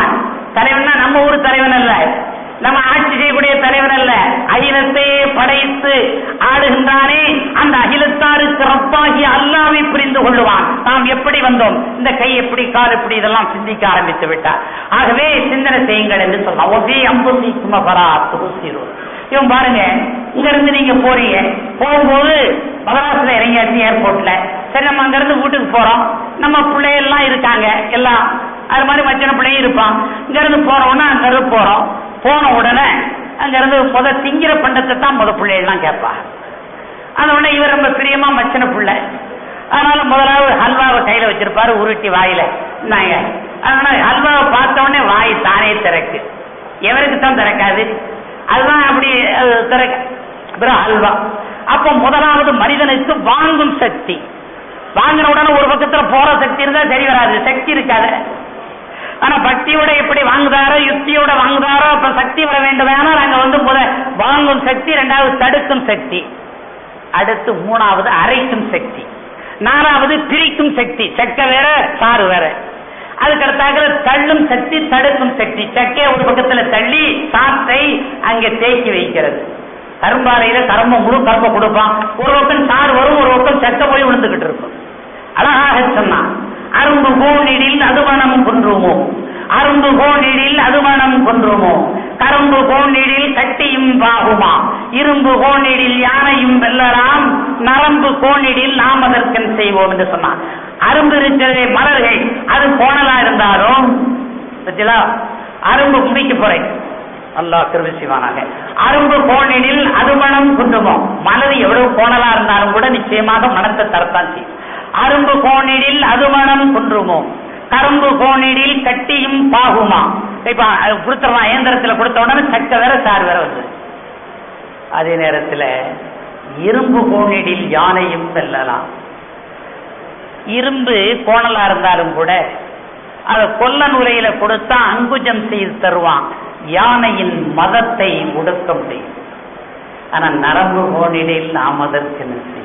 தலைவன்னா நம்ம ஊர் தலைவன் அல்ல நம்ம ஆட்சி செய்யக்கூடிய தலைவன் அல்ல அகிலத்தையே படைத்து ஆளுகின்றானே அந்த அகிலத்தாரு சிறப்பாகி அல்லாவை புரிந்து கொள்ளுவான் நாம் எப்படி வந்தோம் இந்த கை எப்படி கால் எப்படி இதெல்லாம் சிந்திக்க ஆரம்பித்து விட்டார் ஆகவே சிந்தனை செய்யுங்கள் என்று சொல்லலாம் ஒரே அம்புசி குமபரா துகுசிரு இவன் பாருங்க இங்க இருந்து நீங்க போறீங்க போகும்போது மதராசில இறங்கியாச்சு ஏர்போர்ட்ல சரி நம்ம அங்க இருந்து வீட்டுக்கு போறோம் நம்ம பிள்ளையெல்லாம் இருக்காங்க எல்லாம் அது மாதிரி மச்சன பிள்ளையும் இருப்பான் இங்க இருந்து போறோம்னா அங்க இருந்து போறோம் போன உடனே அங்க இருந்து முத திங்கிற பண்டத்தை தான் முத பிள்ளைகள்லாம் கேட்பா அந்த உடனே இவர் ரொம்ப பிரியமா மச்சன பிள்ளை அதனால முதலாவது ஹல்வாவை கையில வச்சிருப்பாரு உருட்டி வாயில நாங்க அதனால ஹல்வாவை பார்த்த உடனே வாய் தானே திறக்கு எவருக்கு தான் திறக்காது அதுதான் அப்படி அது திறக்க அப்புறம் ஹல்வா அப்ப முதலாவது மனிதனுக்கு வாங்கும் சக்தி வாங்கின உடனே ஒரு பக்கத்துல போற சக்தி இருந்தா சரி வராது சக்தி இருக்காது ஆனா பக்தியோட எப்படி வாங்குதாரோ யுக்தியோட வாங்குதாரோ அப்ப சக்தி வர வேண்டும் ஆனால் அங்க வந்து முத வாங்கும் சக்தி இரண்டாவது தடுக்கும் சக்தி அடுத்து மூணாவது அரைக்கும் சக்தி நாலாவது பிரிக்கும் சக்தி சக்க வேற சாறு வேற அதுக்கு அடுத்தாக தள்ளும் சக்தி தடுக்கும் சக்தி சக்கையை ஒரு பக்கத்துல தள்ளி சாத்தை அங்க தேக்கி வைக்கிறது கரும்பாலையில கரும்பு முழு கரும்பை கொடுப்பான் ஒரு பக்கம் சாறு வரும் ஒரு பக்கம் சக்க போய் விழுந்துகிட்டு இருக்கும் அழகாக சொன்னான் அரும்பு கோணிடில் அதுவனம் கொன்றுமோ அரும்பு கோணிடில் அதுவனம் கொன்றுமோ கரும்பு கோணிடில் கட்டியும் பாகுமா இரும்பு கோணிடில் யானையும் வெல்லலாம் நரம்பு கோணிடில் நாம் அதற்கன் செய்வோம் என்று சொன்னான் அரும்பு இருக்கிறதே மலர்கள் அது கோணலா இருந்தாலும் பத்திலா அரும்பு முடிக்க போறேன் அல்லாஹ் கிருபை செய்வானாக அரும்பு கோணிடில் அதுமணம் குண்டுமோ மலர் எவ்வளவு கோணலா இருந்தாலும் கூட நிச்சயமாக மனத்தை தரத்தான் செய்யும் அரும்பு கோணிடில் அதுமணம் குன்றுமோ கரும்பு கோணிடில் கட்டியும் பாகுமா இப்ப அது கொடுத்துடலாம் இயந்திரத்துல கொடுத்த உடனே சக்க வேற சார் வேற வந்து அதே நேரத்துல இரும்பு கோணிடில் யானையும் வெல்லலாம் இரும்பு கோணலா இருந்தாலும் கூட அதை கொல்ல நுரையில கொடுத்தா அங்குஜம் செய்து தருவான் யானையின் மதத்தை ஒடுக்க முடியும் ஆனா நரம்பு கோணிடில் நாம் அதற்கு என்ன செய்வோம்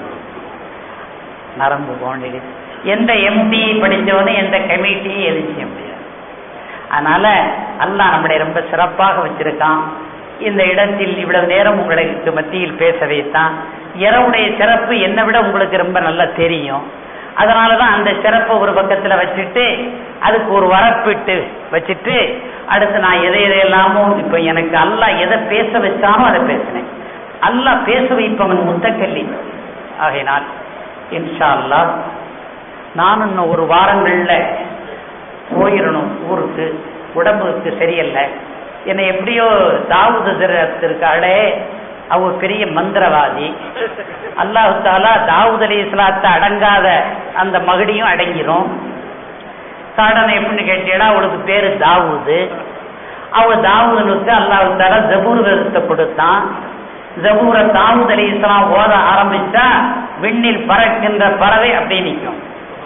நரம்பு கோணிடில் எந்த எம்பி படித்தவனும் எந்த கமிட்டியும் எதுவும் செய்ய முடியாது அதனால அல்லாஹ் நம்மளை ரொம்ப சிறப்பாக வச்சிருக்கான் இந்த இடத்தில் இவ்வளவு நேரம் உங்களுக்கு மத்தியில் பேச வைத்தான் இரவுடைய சிறப்பு என்னை விட உங்களுக்கு ரொம்ப நல்லா தெரியும் அதனாலதான் அந்த சிறப்பை ஒரு பக்கத்துல வச்சுட்டு அதுக்கு ஒரு வரப்பிட்டு வச்சுட்டு அடுத்து நான் எதை எதையெல்லாமோ இப்ப எனக்கு அல்லாஹ் எதை பேச வச்சானோ அதை பேசினேன் அல்லாஹ் பேச வைப்பவன் முத்தக்கல்லி ஆகையினால் இன்ஷா அல்லாஹ் நான் இன்னும் ஒரு வாரங்கள்ல போயிடணும் ஊருக்கு உடம்புக்கு சரியல்ல என்னை எப்படியோ தாவூது இருக்காளே அவ பெரிய மந்திரவாதி அல்லாஹு தாலா தாவூத் அலி இஸ்லாத்தை அடங்காத அந்த மகடியும் அடங்கிரும் காரணம் எப்படின்னு கேட்டீங்கன்னா அவளுக்கு பேரு தாவூது அவ தாவூதனுக்கு அல்லாஹு தாலா ஜபூர் வேதத்தை கொடுத்தான் ஜபூரை தாவூத் அலி இஸ்லாம் ஓத ஆரம்பிச்சா விண்ணில் பறக்கின்ற பறவை அப்படியே நிற்கும்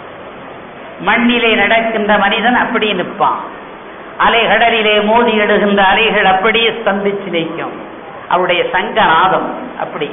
மண்ணிலே நடக்கின்ற மனிதன் அப்படியே நிற்பான் அலைகடலிலே மோதி எடுகின்ற அலைகள் அப்படியே ஸ்தம்பிச்சு நிற்கும் அவருடைய சங்கநாதம் அப்படி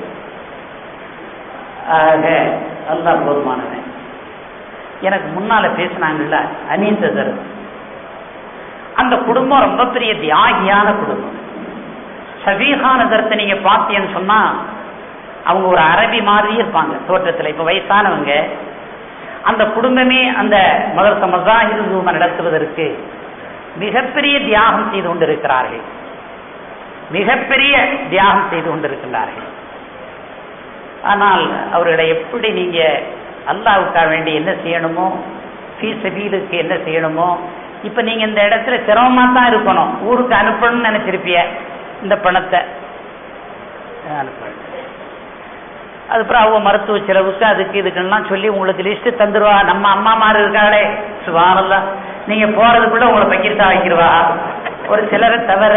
ஆக அல்லாஹ் போதுமானவன் எனக்கு முன்னால பேசினாங்கல்ல அனீந்ததர் அந்த குடும்பம் ரொம்ப பெரிய தியாகியான குடும்பம் சபீகானதரத்தை நீங்க பார்த்தீங்கன்னு சொன்னா அவங்க ஒரு அரபி மாதிரி இருப்பாங்க தோற்றத்துல இப்ப வயசானவங்க அந்த குடும்பமே அந்த மதரச மசாஹிர் நடத்துவதற்கு மிகப்பெரிய தியாகம் செய்து கொண்டிருக்கிறார்கள் மிகப்பெரிய தியாகம் செய்து கொண்டிருக்கின்றார்கள் ஆனால் அவர்களை எப்படி நீங்க அல்லாவுக்காக வேண்டி என்ன செய்யணுமோ ஃபீஸபீலுக்கு என்ன செய்யணுமோ இப்ப நீங்க இந்த இடத்துல சிரமமா தான் இருக்கணும் ஊருக்கு அனுப்பணும்னு நினைச்சிருப்பிய இந்த பணத்தை அனுப்பணும் அதுக்கப்புறம் அவங்க மருத்துவ செலவுக்கு அதுக்கு இதுக்கெல்லாம் சொல்லி உங்களுக்கு லிஸ்ட் தந்துருவா நம்ம அம்மா மாதிரி இருக்காளே சுவானல்லா நீங்க போறதுக்குள்ள உங்களை பக்கிரித்தா வைக்கிறவா ஒரு சிலரை தவிர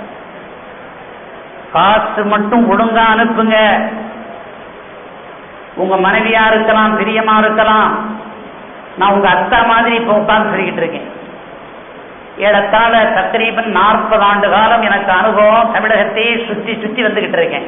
காசு மட்டும் ஒழுங்கா அனுப்புங்க உங்க மனைவியா இருக்கலாம் பிரியமா இருக்கலாம் நான் உங்க அத்தா மாதிரி இப்ப உட்கார்ந்து சொல்லிக்கிட்டு இருக்கேன் ஏறத்தாழ தக்ரீபன் நாற்பது ஆண்டு காலம் எனக்கு அனுபவம் தமிழகத்தையே சுத்தி சுத்தி வந்துகிட்டு இருக்கேன்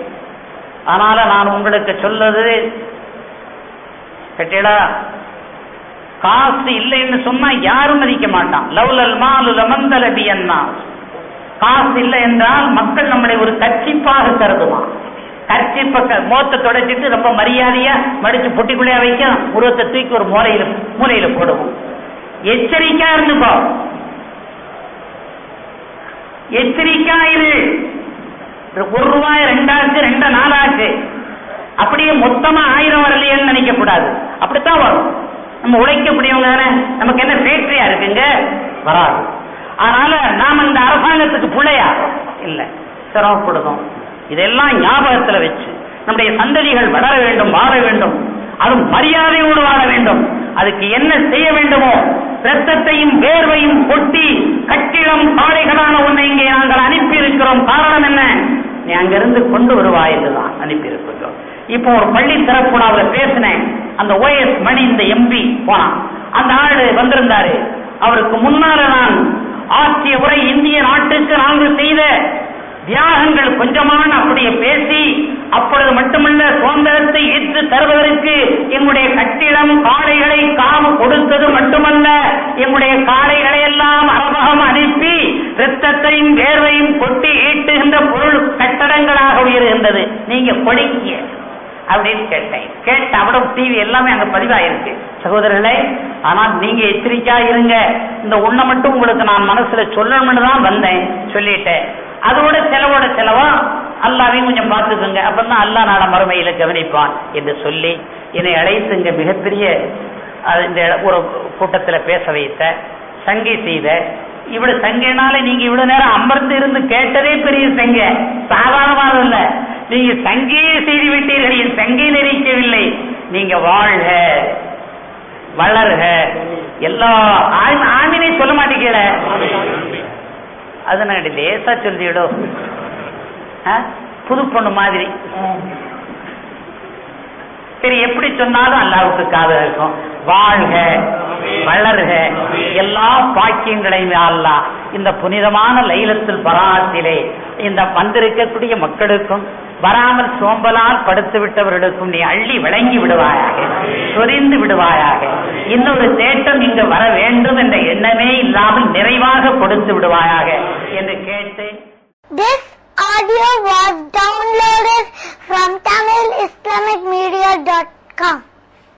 அதனால நான் உங்களுக்கு சொல்வது கட்டிடா காசு இல்லைன்னு சொன்னா யாரும் மதிக்க மாட்டான் லவ்லல் மாலு லமந்தல பியன்னா காசு இல்லை என்றால் மக்கள் நம்மளை ஒரு கட்சிப்பாக கருதுவான் கட்சிப்ப மோத்த தொடச்சிட்டு ரொம்ப மரியாதையா மடிச்சு பொட்டிக்குள்ளே வைக்கும் உருவத்தை தூக்கி ஒரு மூலையில மூலையில போடுவோம் எச்சரிக்கா இருந்துப்போ எச்சரிக்கா இரு ஒரு ரூபாய் ரெண்டாச்சு ரெண்டு நாளாச்சு அப்படியே மொத்தமா ஆயிரம் வரலையேன்னு நினைக்க கூடாது அப்படித்தான் வரும் நம்ம உழைக்கக்கூடியவங்க தானே நமக்கு என்ன ஃபேக்டரியா இருக்குங்க வராது அதனால நாம இந்த அரசாங்கத்துக்கு பிள்ளையா இல்ல சிரமப்படுதோம் இதெல்லாம் ஞாபகத்துல வச்சு நம்முடைய சந்ததிகள் வளர வேண்டும் வாழ வேண்டும் அது மரியாதையோடு வாழ வேண்டும் அதுக்கு என்ன செய்ய வேண்டுமோ ரத்தத்தையும் வேர்வையும் கொட்டி கட்டிடம் காளைகளான உன்னை இங்கே நாங்கள் அனுப்பி இருக்கிறோம் காரணம் என்ன நீ அங்கிருந்து கொண்டு வருவாய் என்றுதான் அனுப்பி இருக்கின்றோம் இப்போ ஒரு பள்ளி திறப்பு நான் பேசினேன் அந்த ஓஎஸ் மணி இந்த எம்பி போனான் அந்த ஆளு வந்திருந்தாரு அவருக்கு முன்னால நான் ஆற்றிய உரை இந்திய நாட்டுக்கு நாங்கள் செய்த தியாகங்கள் கொஞ்சமான அப்படியே பேசி அப்பொழுது மட்டுமல்ல சுதந்திரத்தை ஏற்று தருவதற்கு எங்களுடைய கட்டிடம் காளைகளை காம கொடுத்தது மட்டுமல்ல எங்களுடைய காளைகளை எல்லாம் அரபகம் அனுப்பி இரத்தத்தையும் வேர்வையும் கொட்டி ஈட்டுகின்ற பொருள் கட்டடங்களாக உயர்கின்றது நீங்க கொடிக்கிய அப்படின்னு கேட்டேன் கேட்ட அவ்வளவு டிவி எல்லாமே அங்க பதிவாயிருக்கு சகோதரர்களே ஆனால் நீங்க எச்சரிக்கா இருங்க இந்த உன்னை மட்டும் உங்களுக்கு நான் மனசுல சொல்லணும்னு தான் வந்தேன் சொல்லிட்டேன் அதோட செலவோட செலவா அல்லாவையும் கொஞ்சம் பார்த்துக்கோங்க அப்பதான் அல்லா நாட மறுமையில கவனிப்பான் என்று சொல்லி என்னை அழைத்து இங்க மிகப்பெரிய இந்த ஒரு கூட்டத்துல பேச வைத்த சங்கை செய்த இவ்வளவு சங்கைனால நீங்க இவ்வளவு நேரம் அமர்ந்து இருந்து கேட்டதே பெரிய சங்கை சாதாரணமாக இல்ல நீங்க சங்கையே செய்து விட்டீர்கள் என் சங்கை நெறிக்கவில்லை நீங்க வாழ்க வளர்க எல்லா ஆமினை சொல்ல மாட்டேங்கிற அது நான் லேசா சொல்லிடும் புது பொண்ணு மாதிரி சரி எப்படி சொன்னாலும் அல்லாவுக்கு காதல் இருக்கும் வாழ்க வளர்க எல்லா பாக்கியங்களையும் அல்லா இந்த புனிதமான லைலத்தில் பராத்திலே இந்த வந்திருக்கக்கூடிய மக்களுக்கும் வராமல் சோம்பலால் படுத்து விட்டவர்களுக்கும் நீ அள்ளி விளங்கி விடுவாயாக சொரிந்து விடுவாயாக இன்னொரு தேட்டம் இங்கு வர வேண்டும் என்ற எண்ணமே இல்லாமல் நிறைவாக கொடுத்து விடுவாயாக என்று கேட்டு This audio was downloaded from TamilIslamicMedia.com.